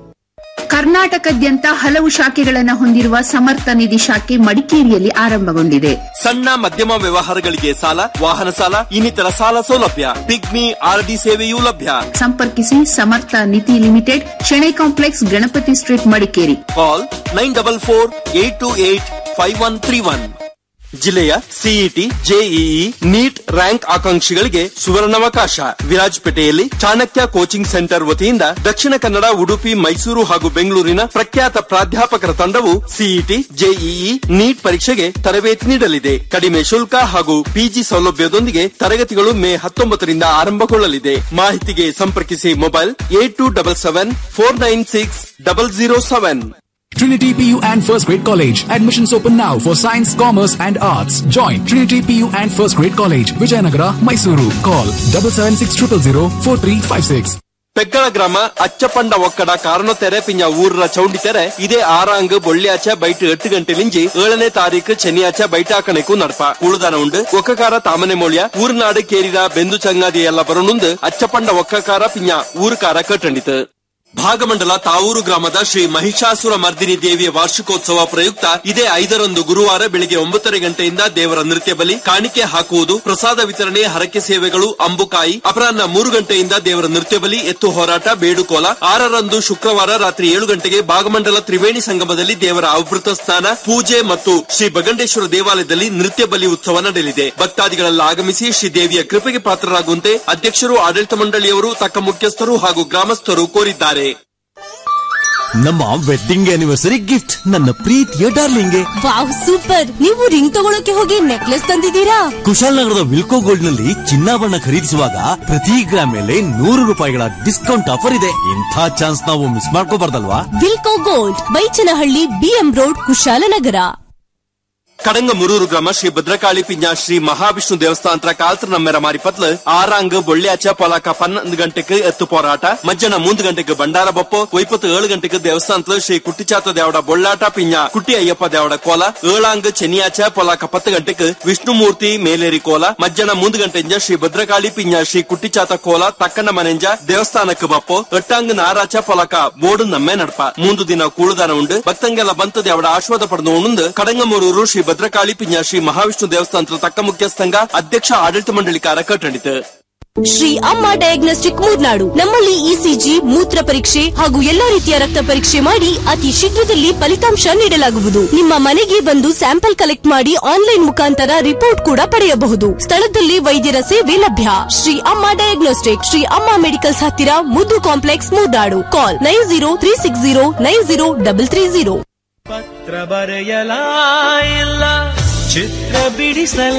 Speaker 2: ಕರ್ನಾಟಕದ್ಯಂತ ಹಲವು ಶಾಖೆಗಳನ್ನು ಹೊಂದಿರುವ ಸಮರ್ಥ ನಿಧಿ ಶಾಖೆ ಮಡಿಕೇರಿಯಲ್ಲಿ ಆರಂಭಗೊಂಡಿದೆ
Speaker 7: ಸಣ್ಣ ಮಧ್ಯಮ ವ್ಯವಹಾರಗಳಿಗೆ ಸಾಲ ವಾಹನ ಸಾಲ ಇನ್ನಿತರ ಸಾಲ ಸೌಲಭ್ಯ ಪಿಗ್ಮಿ ಆರ್ಡಿ ಸೇವೆಯೂ ಲಭ್ಯ
Speaker 2: ಸಂಪರ್ಕಿಸಿ Samartha Nidhi limited Shenoy complex Ganapathi street Madikeri
Speaker 7: call nine double four eight two eight five one three one ಜಿಲ್ಲೆಯ ಸಿಇಟಿ ಜೆಇಇ ನೀಟ್ ರ್ಯಾಂಕ್ ಆಕಾಂಕ್ಷಿಗಳಿಗೆ ಸುವರ್ಣಾವಕಾಶ ವಿರಾಜಪೇಟೆಯಲ್ಲಿ ಚಾಣಕ್ಯ ಕೋಚಿಂಗ್ ಸೆಂಟರ್ ವತಿಯಿಂದ ದಕ್ಷಿಣ ಕನ್ನಡ ಉಡುಪಿ ಮೈಸೂರು ಹಾಗೂ ಬೆಂಗಳೂರಿನ ಪ್ರಖ್ಯಾತ ಪ್ರಾಧ್ಯಾಪಕರ ತಂಡವು ಸಿಇಟಿ ಜೆಇಇ ನೀಟ್ ಪರೀಕ್ಷೆಗೆ ತರಬೇತಿ ನೀಡಲಿದೆ ಕಡಿಮೆ ಶುಲ್ಕ ಹಾಗೂ ಪಿಜಿ ಸೌಲಭ್ಯದೊಂದಿಗೆ ತರಗತಿಗಳು ಮೇ ಹತ್ತೊಂಬತ್ತರಿಂದ ಆರಂಭಗೊಳ್ಳಲಿದೆ ಮಾಹಿತಿಗೆ ಸಂಪರ್ಕಿಸಿ mobile eight two double seven four nine six double zero seven
Speaker 15: Trinity PU and First Grade College. Admissions open now for Science, Commerce and Arts. Join Trinity PU and First Grade College, Vijayanagara, Mysuru. Call double seven six triple zero four three five six.
Speaker 7: Pekkala ಗ್ರಾಮ ಅಚ್ಚಪಂಡ ಒಕ್ಕಡ ಕಾರಣತೆರೆ ಪಿಂಜ ಊರ್ರ ಚೌಂಡಿತೆರೆ ಇದೇ ಆರಾಂಗ್ ಬೊಳ್ಳಿಯಾಚೆ byte ಎಟ್ಟು ಗಂಟೆಲಿಂಜಿ ಏಳನೇ ತಾರೀಕು ಚೆನ್ನಿಯಾಚೆ ಬೈಟಾಕಣೆಕು ನಡ್ಪ ಉಳುದಾನ ಉಂಡು ಒಕ್ಕಕಾರ ತಾಮನೆ ಮೌಳ್ಯ ಊರ್ನಾಡು ಕೇರಿದ ಬೆಂದು ಚಂಗಾದಿ ಎಲ್ಲ ಬರೋನುಂದು ಅಚ್ಚಪಂಡ ಒಕ್ಕಕಾರ ಪಿಂಜ ಊರುಕಾರ ಕಟ್ಟಂಡಿತು ಭಾಗಮಂಡಲ ತಾವೂರು ಗ್ರಾಮದ ಶ್ರೀ ಮಹಿಷಾಸುರ ಮರ್ದಿನಿ ದೇವಿಯ ವಾರ್ಷಿಕೋತ್ಸವ ಪ್ರಯುಕ್ತ ಇದೇ ಐದರಂದು ಗುರುವಾರ ಬೆಳಿಗ್ಗೆ ಒಂಬತ್ತரை ಗಂಟೆಯಿಂದ ದೇವರ ನೃತ್ಯ ಬಲಿ ಕಾಣಿಕೆ ಹಾಕುವುದು ಪ್ರಸಾದ ವಿತರಣೆ ಹರಕೆ ಸೇವೆಗಳು ಅಂಬುಕಾಯಿ ಅಪರಾಹ್ನ ಮೂರು ಗಂಟೆಯಿಂದ ದೇವರ ನೃತ್ಯ ಬಲಿ ಎತ್ತು ಹೋರಾಟ ಬೇಡುಕೋಲ ಆರರಂದು ಶುಕ್ರವಾರ ರಾತ್ರಿ ಏಳು ಗಂಟೆಗೆ ಭಾಗಮಂಡಲ ತ್ರಿವೇಣಿ ಸಂಗಮದಲ್ಲಿ ದೇವರ ಅವಭೃತ ಸ್ನಾನ ಪೂಜೆ ಮತ್ತು ಶ್ರೀ ಬಗಂಡೇಶ್ವರ ದೇವಾಲಯದಲ್ಲಿ ನೃತ್ಯ ಬಲಿ ಉತ್ಸವ ನಡೆಯಲಿದೆ ಭಕ್ತಾದಿಗಳೆಲ್ಲ ಆಗಮಿಸಿ ಶ್ರೀ ದೇವಿಯ ಕೃಪೆಗೆ ಪಾತ್ರರಾಗುವಂತೆ ಅಧ್ಯಕ್ಷರು ಆಡಳಿತ ಮಂಡಳಿಯವರು ತಕ್ಕ ಮುಖ್ಯಸ್ಥರು ಹಾಗೂ ಗ್ರಾಮಸ್ಥರು ಕೋರಿದ್ದಾರೆ
Speaker 13: ನಮ್ಮ ವೆಡ್ಡಿಂಗ್ ಆನಿವರ್ಸರಿ ಗಿಫ್ಟ್ ನನ್ನ ಪ್ರೀತಿಯ ಡಾರ್ಲಿಂಗ್ಗೆ
Speaker 14: ವಾವ್ ಸೂಪರ್ ನೀವು ರಿಂಗ್ ತಗೊಳಕ್ಕೆ ಹೋಗಿ ನೆಕ್ಲೆಸ್ ತಂದಿದ್ದೀರಾ
Speaker 13: ಕುಶಾಲನಗರದ ವಿಲ್ಕೋ ಗೋಲ್ಡ್ ನಲ್ಲಿ ಚಿನ್ನಾಭರಣ ಖರೀದಿಸುವಾಗ ಪ್ರತಿ ಗ್ರಾಮ್ ಮೇಲೆ ನೂರು ರೂಪಾಯಿಗಳ ಡಿಸ್ಕೌಂಟ್ ಆಫರ್ ಇದೆ ಇಂಥ ಚಾನ್ಸ್ ನಾವು ಮಿಸ್ ಮಾಡ್ಕೋಬಾರ್ದಲ್ವಾ
Speaker 14: Vilco gold Baichanahalli BM road Kushalnagar
Speaker 7: Kadanga Murur ಗ್ರಾಮ ಶ್ರೀ ಭದ್ರಕಾಳಿ ಪಿಂಜ ಶ್ರೀ ಮಹಾವಿಷ್ಣು ದೇವಸ್ಥಾನ ಕಾಲ್ತ್ರ ನಮ್ಮೆರ ಮಾರಿಪತ್ಲು ಆರಾಂಗ್ ಬೊಳ್ಳ್ಯಾಚ ಪೊಲಾಕ ಪನ್ನೊಂದು ಗಂಟೆಗೆ ಎತ್ತು போராಟ ಮಧ್ಯಾಹ್ನ ಮೂಂದು ಗಂಟೆಗೆ ಬಂಡಾರ ಬಪ್ಪು ಒಯ್ಪತ್ತು ಏಳು ಗಂಟೆಗೆ ದೇವಸ್ಥಾನತ್ಲು ಶ್ರೀ ಕುಟ್ಟಿಚಾತ ದೇವಡ ಬೊಳ್ಳಾಟ ಪಿಂಜ ಕುಟ್ಟಿ ಅಯ್ಯಪ್ಪ ದೇವಡ ಕೋಲ ಏಳಾಂಗ್ ಚೆನ್ನಿಯಾಚ ಪೊಲಾಕ ಪತ್ತು ಗಂಟೆಗೆ ವಿಷ್ಣುಮೂರ್ತಿ ಮೇಲೇರಿ ಕೋಲ ಮಧ್ಯಾಹ್ನ ಮೂಂದು ಗಂಟೆಂಜ ಶ್ರೀ ಭದ್ರಕಾಳಿ ಪಿಂಜ ಶ್ರೀ ಕುಟ್ಟಿಚಾತ ಕೋಲ ತಕ್ಕನ ಮನೆಂಜ ದೇವಸ್ಥಾನಕ್ಕೆ ಬಪ್ಪು ಎಟ್ಟಾಂಗ್ ನಾರಾಚ ಪೊಲಾಕ ಬೋರ್ಡು ನಮ್ಮೆ ನಡ್ಪ ಮೂಂದು ದಿನ ಕೂಳುದಾನ ಉಂಡು ಭಕ್ತಂಗೆಲ್ಲ ಬಂತದೆ ಅವಡ ಆಶ್ವಾದ ಪಡೆದು ಉಂಡು ಕಡಂಗಮೂರೂರು ಶ್ರೀ ಭದ್ರಕಾಳಿ ಪಿಂಜ ಶ್ರೀ ಮಹಾವಿಷ್ಣು ದೇವಸ್ಥಾನದ ತಕ್ಕ ಮುಖ್ಯಸ್ಥಂಗ ಅಧ್ಯಕ್ಷ ಆಡಳಿತ ಮಂಡಳಿಕಾರ ಕಟ್ಟಣಿತು
Speaker 14: ಶ್ರೀ ಅಮ್ಮ ಡಯಾಗ್ನೋಸ್ಟಿಕ್ ಮೂರ್ನಾಡು ನಮ್ಮಲ್ಲಿ ಇಸಿಜಿ ಮೂತ್ರ ಪರೀಕ್ಷೆ ಹಾಗೂ ಎಲ್ಲಾ ರೀತಿಯ ರಕ್ತ ಪರೀಕ್ಷೆ ಮಾಡಿ ಅತಿ ಶೀಘ್ರದಲ್ಲಿ ಫಲಿತಾಂಶ ನೀಡಲಾಗುವುದು ನಿಮ್ಮ ಮನೆಗೆ ಬಂದು ಸ್ಯಾಂಪಲ್ ಕಲೆಕ್ಟ್ ಮಾಡಿ ಆನ್ಲೈನ್ ಮುಖಾಂತರ ರಿಪೋರ್ಟ್ ಕೂಡ ಪಡೆಯಬಹುದು ಸ್ಥಳದಲ್ಲಿ ವೈದ್ಯರ ಸೇವೆ ಲಭ್ಯ ಶ್ರೀ ಅಮ್ಮ ಡಯಾಗ್ನೋಸ್ಟಿಕ್ ಶ್ರೀ ಅಮ್ಮ ಮೆಡಿಕಲ್ಸ್ ಹತ್ತಿರ Muddu complex Murnad call nine zero three six zero nine zero double three zero
Speaker 5: ಪತ್ರ ಬರೆಯಲ ಇಲ್ಲ ಚಿತ್ರ ಬಿಡಿಸಲ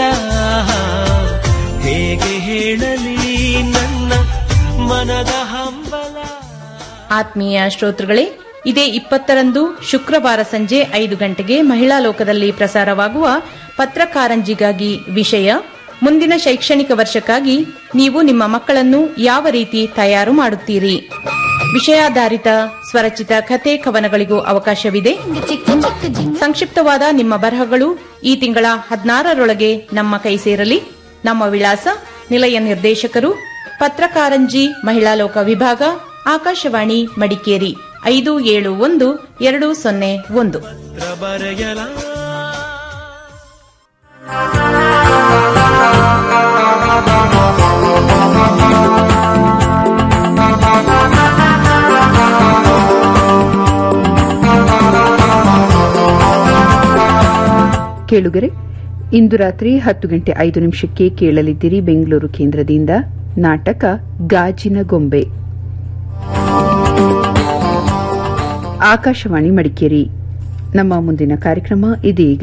Speaker 5: ಹೇಗೆ ಹೇಳಲಿ ನನ್ನ ಮನದ ಹಂಬಲ
Speaker 16: ಆತ್ಮೀಯ ಶ್ರೋತೃಗಳೇ ಇದೇ ಇಪ್ಪತ್ತರಂದು ಶುಕ್ರವಾರ ಸಂಜೆ ಐದು ಗಂಟೆಗೆ ಮಹಿಳಾ ಲೋಕದಲ್ಲಿ ಪ್ರಸಾರವಾಗುವ ಪತ್ರಕಾರಂಜಿಗಾಗಿ ವಿಷಯ ಮುಂದಿನ ಶೈಕ್ಷಣಿಕ ವರ್ಷಕ್ಕಾಗಿ ನೀವು ನಿಮ್ಮ ಮಕ್ಕಳನ್ನು ಯಾವ ರೀತಿ ತಯಾರು ಮಾಡುತ್ತೀರಿ ವಿಷಯಾಧಾರಿತ ಸ್ವರಚಿತ ಕಥೆ ಕವನಗಳಿಗೂ ಅವಕಾಶವಿದೆ ಸಂಕ್ಷಿಪ್ತವಾದ ನಿಮ್ಮ ಬರಹಗಳು ಈ ತಿಂಗಳ ಹದಿನಾರರೊಳಗೆ ನಮ್ಮ ಕೈ ಸೇರಲಿ ನಮ್ಮ ವಿಳಾಸ ನಿಲಯ ನಿರ್ದೇಶಕರು ಪತ್ರಕಾರಂಜಿ ಮಹಿಳಾ ಲೋಕ ವಿಭಾಗ ಆಕಾಶವಾಣಿ ಮಡಿಕೇರಿ ಐದು ಏಳು ಒಂದು ಎರಡು ಸೊನ್ನೆ ಒಂದು
Speaker 5: ಪತ್ರ ಬರೆಯಲ
Speaker 2: ಕೇಳುಗರೆ ಇಂದು ರಾತ್ರಿ ಹತ್ತು ಗಂಟೆ ಐದು ನಿಮಿಷಕ್ಕೆ ಕೇಳಲಿದ್ದೀರಿ ಬೆಂಗಳೂರು ಕೇಂದ್ರದಿಂದ ನಾಟಕ ಗಾಜಿನ ಗೊಂಬೆ ಆಕಾಶವಾಣಿ ಮಡಿಕೇರಿ ನಮ್ಮ ಮುಂದಿನ ಕಾರ್ಯಕ್ರಮ ಇದೀಗ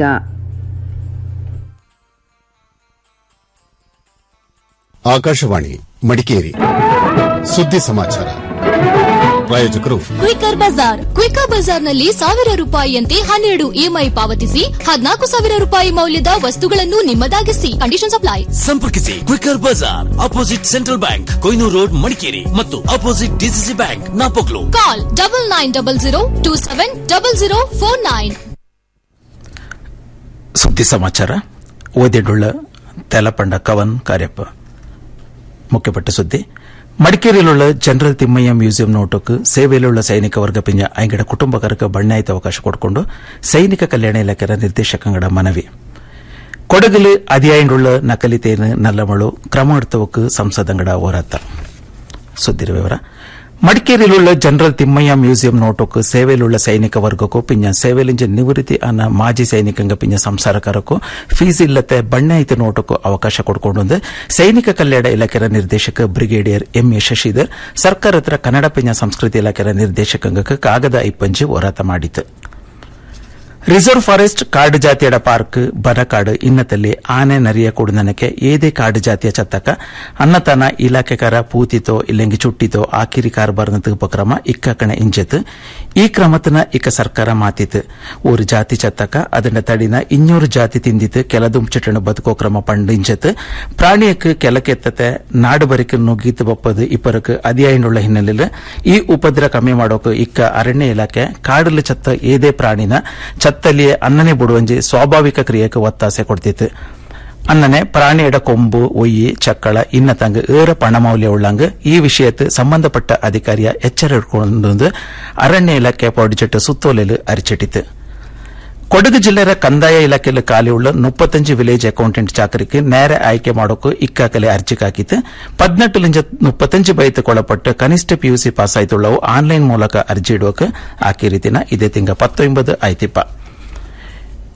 Speaker 17: ಆಕಾಶವಾಣಿ ಮಡಿಕೇರಿ ಸುದ್ದಿ ಸಮಾಚಾರ ಪ್ರಾಯೋಜಕರು
Speaker 18: ಕ್ವಿಕರ್ ಬಜಾರ್ ಕ್ವಿಕರ್ ಬಜಾರ್ನಲ್ಲಿ ಸಾವಿರ ರೂಪಾಯಿಯಂತೆ ಹನ್ನೆರಡು ಇಎಂಐ ಪಾವತಿಸಿ ಹದಿನಾಲ್ಕು ಸಾವಿರ ರೂಪಾಯಿ ಮೌಲ್ಯದ ವಸ್ತುಗಳನ್ನು ನಿಮ್ಮದಾಗಿಸಿ ಕಂಡೀಷನ್ ಅಪ್ಲೈ
Speaker 13: ಸಂಪರ್ಕಿಸಿ Quicker bazaar opposite central bank Koynur road Madikeri ಮತ್ತು opposite DCC bank Napoklu
Speaker 18: call double nine double zero two seven double zero four nine
Speaker 19: ಸುದ್ದಿ ಸಮಾಚಾರ ಓದಿಡುಳ್ಳ ತೆಲಪಂಡ ಕವನ್ ಕಾರ್ಯಪ್ಪ ಮುಖ್ಯಪಟ್ಟ ಸುದ್ದಿ ಮಡಿಕೇರಿಯಲ್ಲಿರುವ ಜನರಲ್ ತಿಮ್ಮಯ್ಯ ಮ್ಯೂಸಿಯಂ ನೋಟಕ್ಕೆ ಸೇವೆಯಲ್ಲಿರುವ ಸೈನಿಕ ವರ್ಗ ಪಿಂಜ ಐಂಗಡ ಕುಟುಂಬಕರಿಗೆ ಬಣ್ಣಾಯಿತ ಅವಕಾಶ ಕೊಡ್ಕೊಂಡು ಸೈನಿಕ ಕಲ್ಯಾಣ ಇಲಾಖೆಯ ನಿರ್ದೇಶಕಂಗಡ ಮನವಿ ಕೊಡಗಲು ಅದಿಯಾಯಿಂಡುಳ್ಳ ನಕಲಿತೇನು ನಲ್ಲಮಳು ಕ್ರಮ ಎಡ್ತವಕ್ಕೆ ಸಂಸದಂಗಡ ಹೋರಾಟ ಸುದ್ದಿರ ವಿವರ ಮಡಿಕೇರಿಯಲ್ಲಿರುವ ಜನರಲ್ ತಿಮ್ಮಯ್ಯ ಮ್ಯೂಸಿಯಂ ನೋಟಕ್ಕೆ ಸೇವೆಯಲ್ಲಿರುವ ಸೈನಿಕ ವರ್ಗಕ್ಕೂ ಪಿಂಜ ಸೇವೆಲಿಂಜ ನಿವೃತ್ತಿ ಅನ್ನ ಮಾಜಿ ಸೈನಿಕಂಗ ಪಿಂಜ ಸಂಸಾರಕರಕ್ಕೂ ಫೀಸ್ ಇಲ್ಲತೆ ಬಣ್ಣಾಯಿತ ನೋಟಕ್ಕೂ ಅವಕಾಶ ಕೊಡ್ಕೊಂಡು ಸೈನಿಕ ಕಲ್ಯಾಣ ಇಲಾಖೆಯ ನಿರ್ದೇಶಕ ಬ್ರಿಗೇಡಿಯರ್ ಎಂ ಎ ಶಶಿಧರ್ ಸರ್ಕಾರ ಹತ್ರ ಕನ್ನಡ ಪಿಂಜ ಸಂಸ್ಕೃತಿ ಇಲಾಖೆಯ ನಿರ್ದೇಶಕಂಗಕ್ಕೆ ಕಾಗದ ಐಪಂಜಿ ಹೋರಾಟ ಮಾಡಿತು ರಿಸರ್ವ್ ಫಾರೆಸ್ಟ್ ಕಾಡು ಜಾತಿಯಡ ಪಾರ್ಕ್ ಬನಕಾಡು ಇನ್ನತಲ್ಲಿ ಆನೆ ನರಿಯ ಕುಡುನನಕ್ಕೆ ಏದೇ ಕಾಡು ಜಾತಿಯ ಚತ್ತಕ ಅನ್ನತನ ಇಲಾಖೆಕಾರ ಪೂತಿತೋ ಇಲ್ಲೆಂಗಿ ಚುಟ್ಟಿತೋ ಆಕಿರಿ ಕಾರ್ಬಾರ್ನ ಉಪಕ್ರಮ ಇಕ್ಕಕಣ ಇಂಜತ್ ಈ ಕ್ರಮತನ ಇಕ್ಕ ಸರ್ಕಾರ ಮಾತಿತು ஒரு ಜಾತಿ ಚತ್ತಕ ಅದನ್ನ ತಡಿನ ಇನ್ನೂರು ಜಾತಿ ತಿಂದಿತ್ತು ಕೆಲದುಂ ಚಿಟ್ಟಣ ಬದುಕೋ ಕ್ರಮ ಪಂಡಿಂಜತ್ ಪ್ರಾಣಿಯಕ್ಕೆ ಕೆಲಕೆತ್ತತೆ ನಾಡು ಬರಿಕೆ ನುಗ್ಗಿತ್ತು ಬಪ್ಪದು ಇಪ್ಪರಕ್ಕೆ ಅದಿಯಾಯಿಂಡುಳ್ಳ ಹಿನ್ನೆಲೆಯಲ್ಲಿ ಈ ಉಪದ್ರ ಕಮ್ಮಿ ಮಾಡೋಕೆ ಇಕ್ಕ ಅರಣ್ಯ ಇಲಾಖೆ ಕಾಡಲು ಚತ್ತ ಏದೇ ಪ್ರಾಣಿನ ಚತ್ತಲಿಯೇ ಅನ್ನನೆ ಬಿಡುವಂಜಿ ಸ್ವಾಭಾವಿಕ ಕ್ರಿಯೆಗೆ ಒತ್ತಾಸೆ ಕೊಡ್ತಿತ್ತು ಅನ್ನನೆ ಪ್ರಾಣಿಯಡ ಕೊಂಬು ಒಯ್ಯಿ ಚಕ್ಕಳ ಇನ್ನ ತಂಗ ಏರ ಪಣಮೌಲ್ಯ ಉಳ್ಳಂಗ ಈ ವಿಷಯತ್ತು ಸಂಬಂಧಪಟ್ಟ ಅಧಿಕಾರಿಯ ಎಚ್ಚರ ಹಿಡ್ಕೊಂಡು ಅರಣ್ಯ ಇಲಾಖೆ ಪ್ರಾಜೆಕ್ಟ್ ಸುತ್ತೋಲೆಲು ಅರಿಚಿಟ್ಟಿತು ಕೊಡಗು ಜಿಲ್ಲೆಯ ಕಂದಾಯ ಇಲಾಖೆಯಲ್ಲಿ ಖಾಲಿಯುಳ್ಳ ಮುಪ್ಪತ್ತಂಜು ವಿಲೇಜ್ ಅಕೌಂಟೆಂಟ್ ಚಾಕರಿಗೆ ನೇರ ಆಯ್ಕೆ ಮಾಡೋಕು ಇಕ್ಕಾಕಲೆ ಅರ್ಜಿ ಹಾಕಿತ್ತು ಪದ್ನೆಟ್ಟು ಲಿಂಜ ಮುಪ್ಪತ್ತಂಜು ಬೈತಕ್ಕೊಳಪಟ್ಟು ಕನಿಷ್ಠ ಪಿಯುಸಿ ಪಾಸ್ ಆಯ್ತುಳ್ಳವು ಆನ್ಲೈನ್ ಮೂಲಕ ಅರ್ಜಿ ಇಡುವಕ್ಕೆ ಆಕಿ ರೀತಿನ ಇದೇ ತಿಂಗ ಪತ್ತೊಂಬತ್ತು ಆಯ್ತಿಪ್ಪ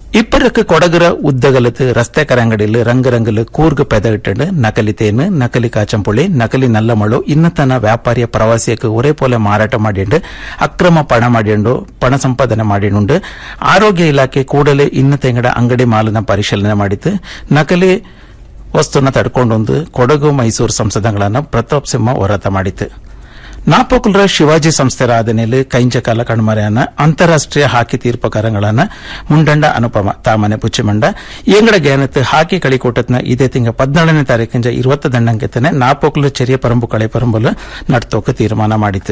Speaker 19: ಇಪ್ಪರಕ್ಕೆ ಕೊಡಗರ ಉದ್ದಗಲത്ത് ರಸ್ತೆ ಕರಂಗಡಿಲ್ ರಂಗರಂಗಲ್ ಕೂರ್ಗ್ ಪೆದಗಿಟ್ಟು ನಕಲಿ ತೇನು ನಕಲಿ ಕಾಚಂಪುಳಿ ನಕಲಿ ನಲ್ಲಮಳು ಇನ್ನತನ ವ್ಯಾಪಾರಿಯ ಪ್ರವಾಸಿಯಕ್ಕೆ ಒರೇ ಪೋಲೆ ಮಾರಾಟ ಮಾಡಿಂಡು ಅಕ್ರಮ ಪಣ ಮಾಡಿಂಡು ಪಣ ಸಂಪಾದನೆ ಮಾಡಿಂಡು ಆರೋಗ್ಯ ಇಲಾಖೆ ಕೂಡಲೇ ಇನ್ನತೆಂಗಡ ಅಂಗಡಿ ಮಾಲಿನ ಪರಿಶೀಲನೆ ಮಾಡಿತ್ತು ನಕಲಿ ವಸ್ತುನ ತಡ್ಕೊಂಡೊಂದು ಕೊಡಗು ಮೈಸೂರು ಸಂಸದಗಳನ್ನು ಪ್ರತಾಪ್ ಸಿಂಹ ಹೋರಾಟ ಮಾಡಿತ್ತು ನಾಪೋಕುಲರ ಶಿವಾಜಿ ಸಂಸ್ಥೆರ ಆದನೆಯಲ್ಲಿ ಕೈಂಚ ಕಾಲ ಕಣ್ಮರೆಯನ್ನ ಅಂತಾರಾಷ್ಟ್ರೀಯ ಹಾಕಿ ತೀರ್ಪುಕಾರಗಳನ್ನ ಮುಂಡಂಡ ಅನುಪಮ ತಾಮನೆ ಪುಚ್ಚಿಮಂಡ ಎಂಗಡ ಜ್ಞಾನತ್ ಹಾಕಿ ಕಳಿಕೋಟತ್ನ ಇದೇ ತಿಂಗ ಪದ್ನೇಳನೇ ತಾರೀಕಿಂಜ ഇരുപത്തി ದಂಡಂಕೆತನೆ ನಾಪೋಕುಲ ಚೆರಿಯ ಪರಂಬು ಕಳೆ ಪರಂಬುಲು ನಡ್ತೋಕ ತೀರ್ಮಾನ ಮಾಡಿತು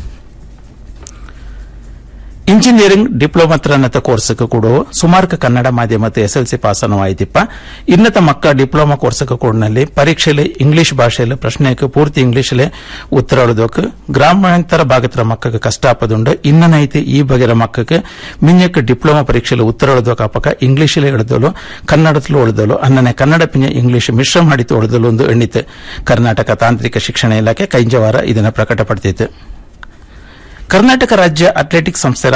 Speaker 19: ಇಂಜಿನಿಯರಿಂಗ್ ಡಿಪ್ಲೊಮಾ ಕೋರ್ಸ್ಗೆ ಕೂಡ ಸುಮಾರ್ಕ ಕನ್ನಡ ಮಾಧ್ಯಮದ ಎಸ್ಎಲ್ಸಿ ಪಾಸನವಾಯಿತಿಪ್ಪ ಇನ್ನತ ಮಕ್ಕ ಡಿಪ್ಲೊಮಾ ಕೋರ್ಸ್ಗೆ ಕೂಡನಲ್ಲಿ ಪರೀಕ್ಷೆಯಲ್ಲಿ ಇಂಗ್ಲಿಷ್ ಭಾಷೆಯಲ್ಲಿ ಪ್ರಶ್ನೆಗೆ ಪೂರ್ತಿ ಇಂಗ್ಲಿಷ್ಲೆ ಉತ್ತರ ಎಳೆದೋಕ್ ಗ್ರಾಮಾಂತರ ಭಾಗತರ ಮಕ್ಕಗೆ ಕಷ್ಟ ಆಪದುಂಡು ಇನ್ನನೈತಿ ಈ ಬಗೆರ ಮಕ್ಕಕ್ಕೆ ಮಿಂಜಕ್ಕೆ ಡಿಪ್ಲೊಮಾ ಪರೀಕ್ಷೆಯಲ್ಲಿ ಉತ್ತರ ಎಳೆದೋಕ್ ಅಪಕ ಇಂಗ್ಲಿಷಿಲೆ ಎಳೆದೋಲು ಕನ್ನಡದಲ್ಲೂ ಎಳೆದೋಲು ಅನ್ನನೆ ಕನ್ನಡ ಪಿಂಜ ಇಂಗ್ಲಿಷ್ ಮಿಶ್ರ ಮಾಡಿತು ಎಳೆದೋಲು ಒಂದು ಎಣ್ಣಿತು ಕರ್ನಾಟಕ ತಾಂತ್ರಿಕ ಶಿಕ್ಷಣ ಇಲಾಖೆ ಕೈಂಜವಾರ ಇದನ್ನು ಪ್ರಕಟಪಡಿಸಿತು ಕರ್ನಾಟಕ ರಾಜ್ಯ ಅಥ್ಲೆಟಿಕ್ಸ್ ಸಂಸ್ಥೆರ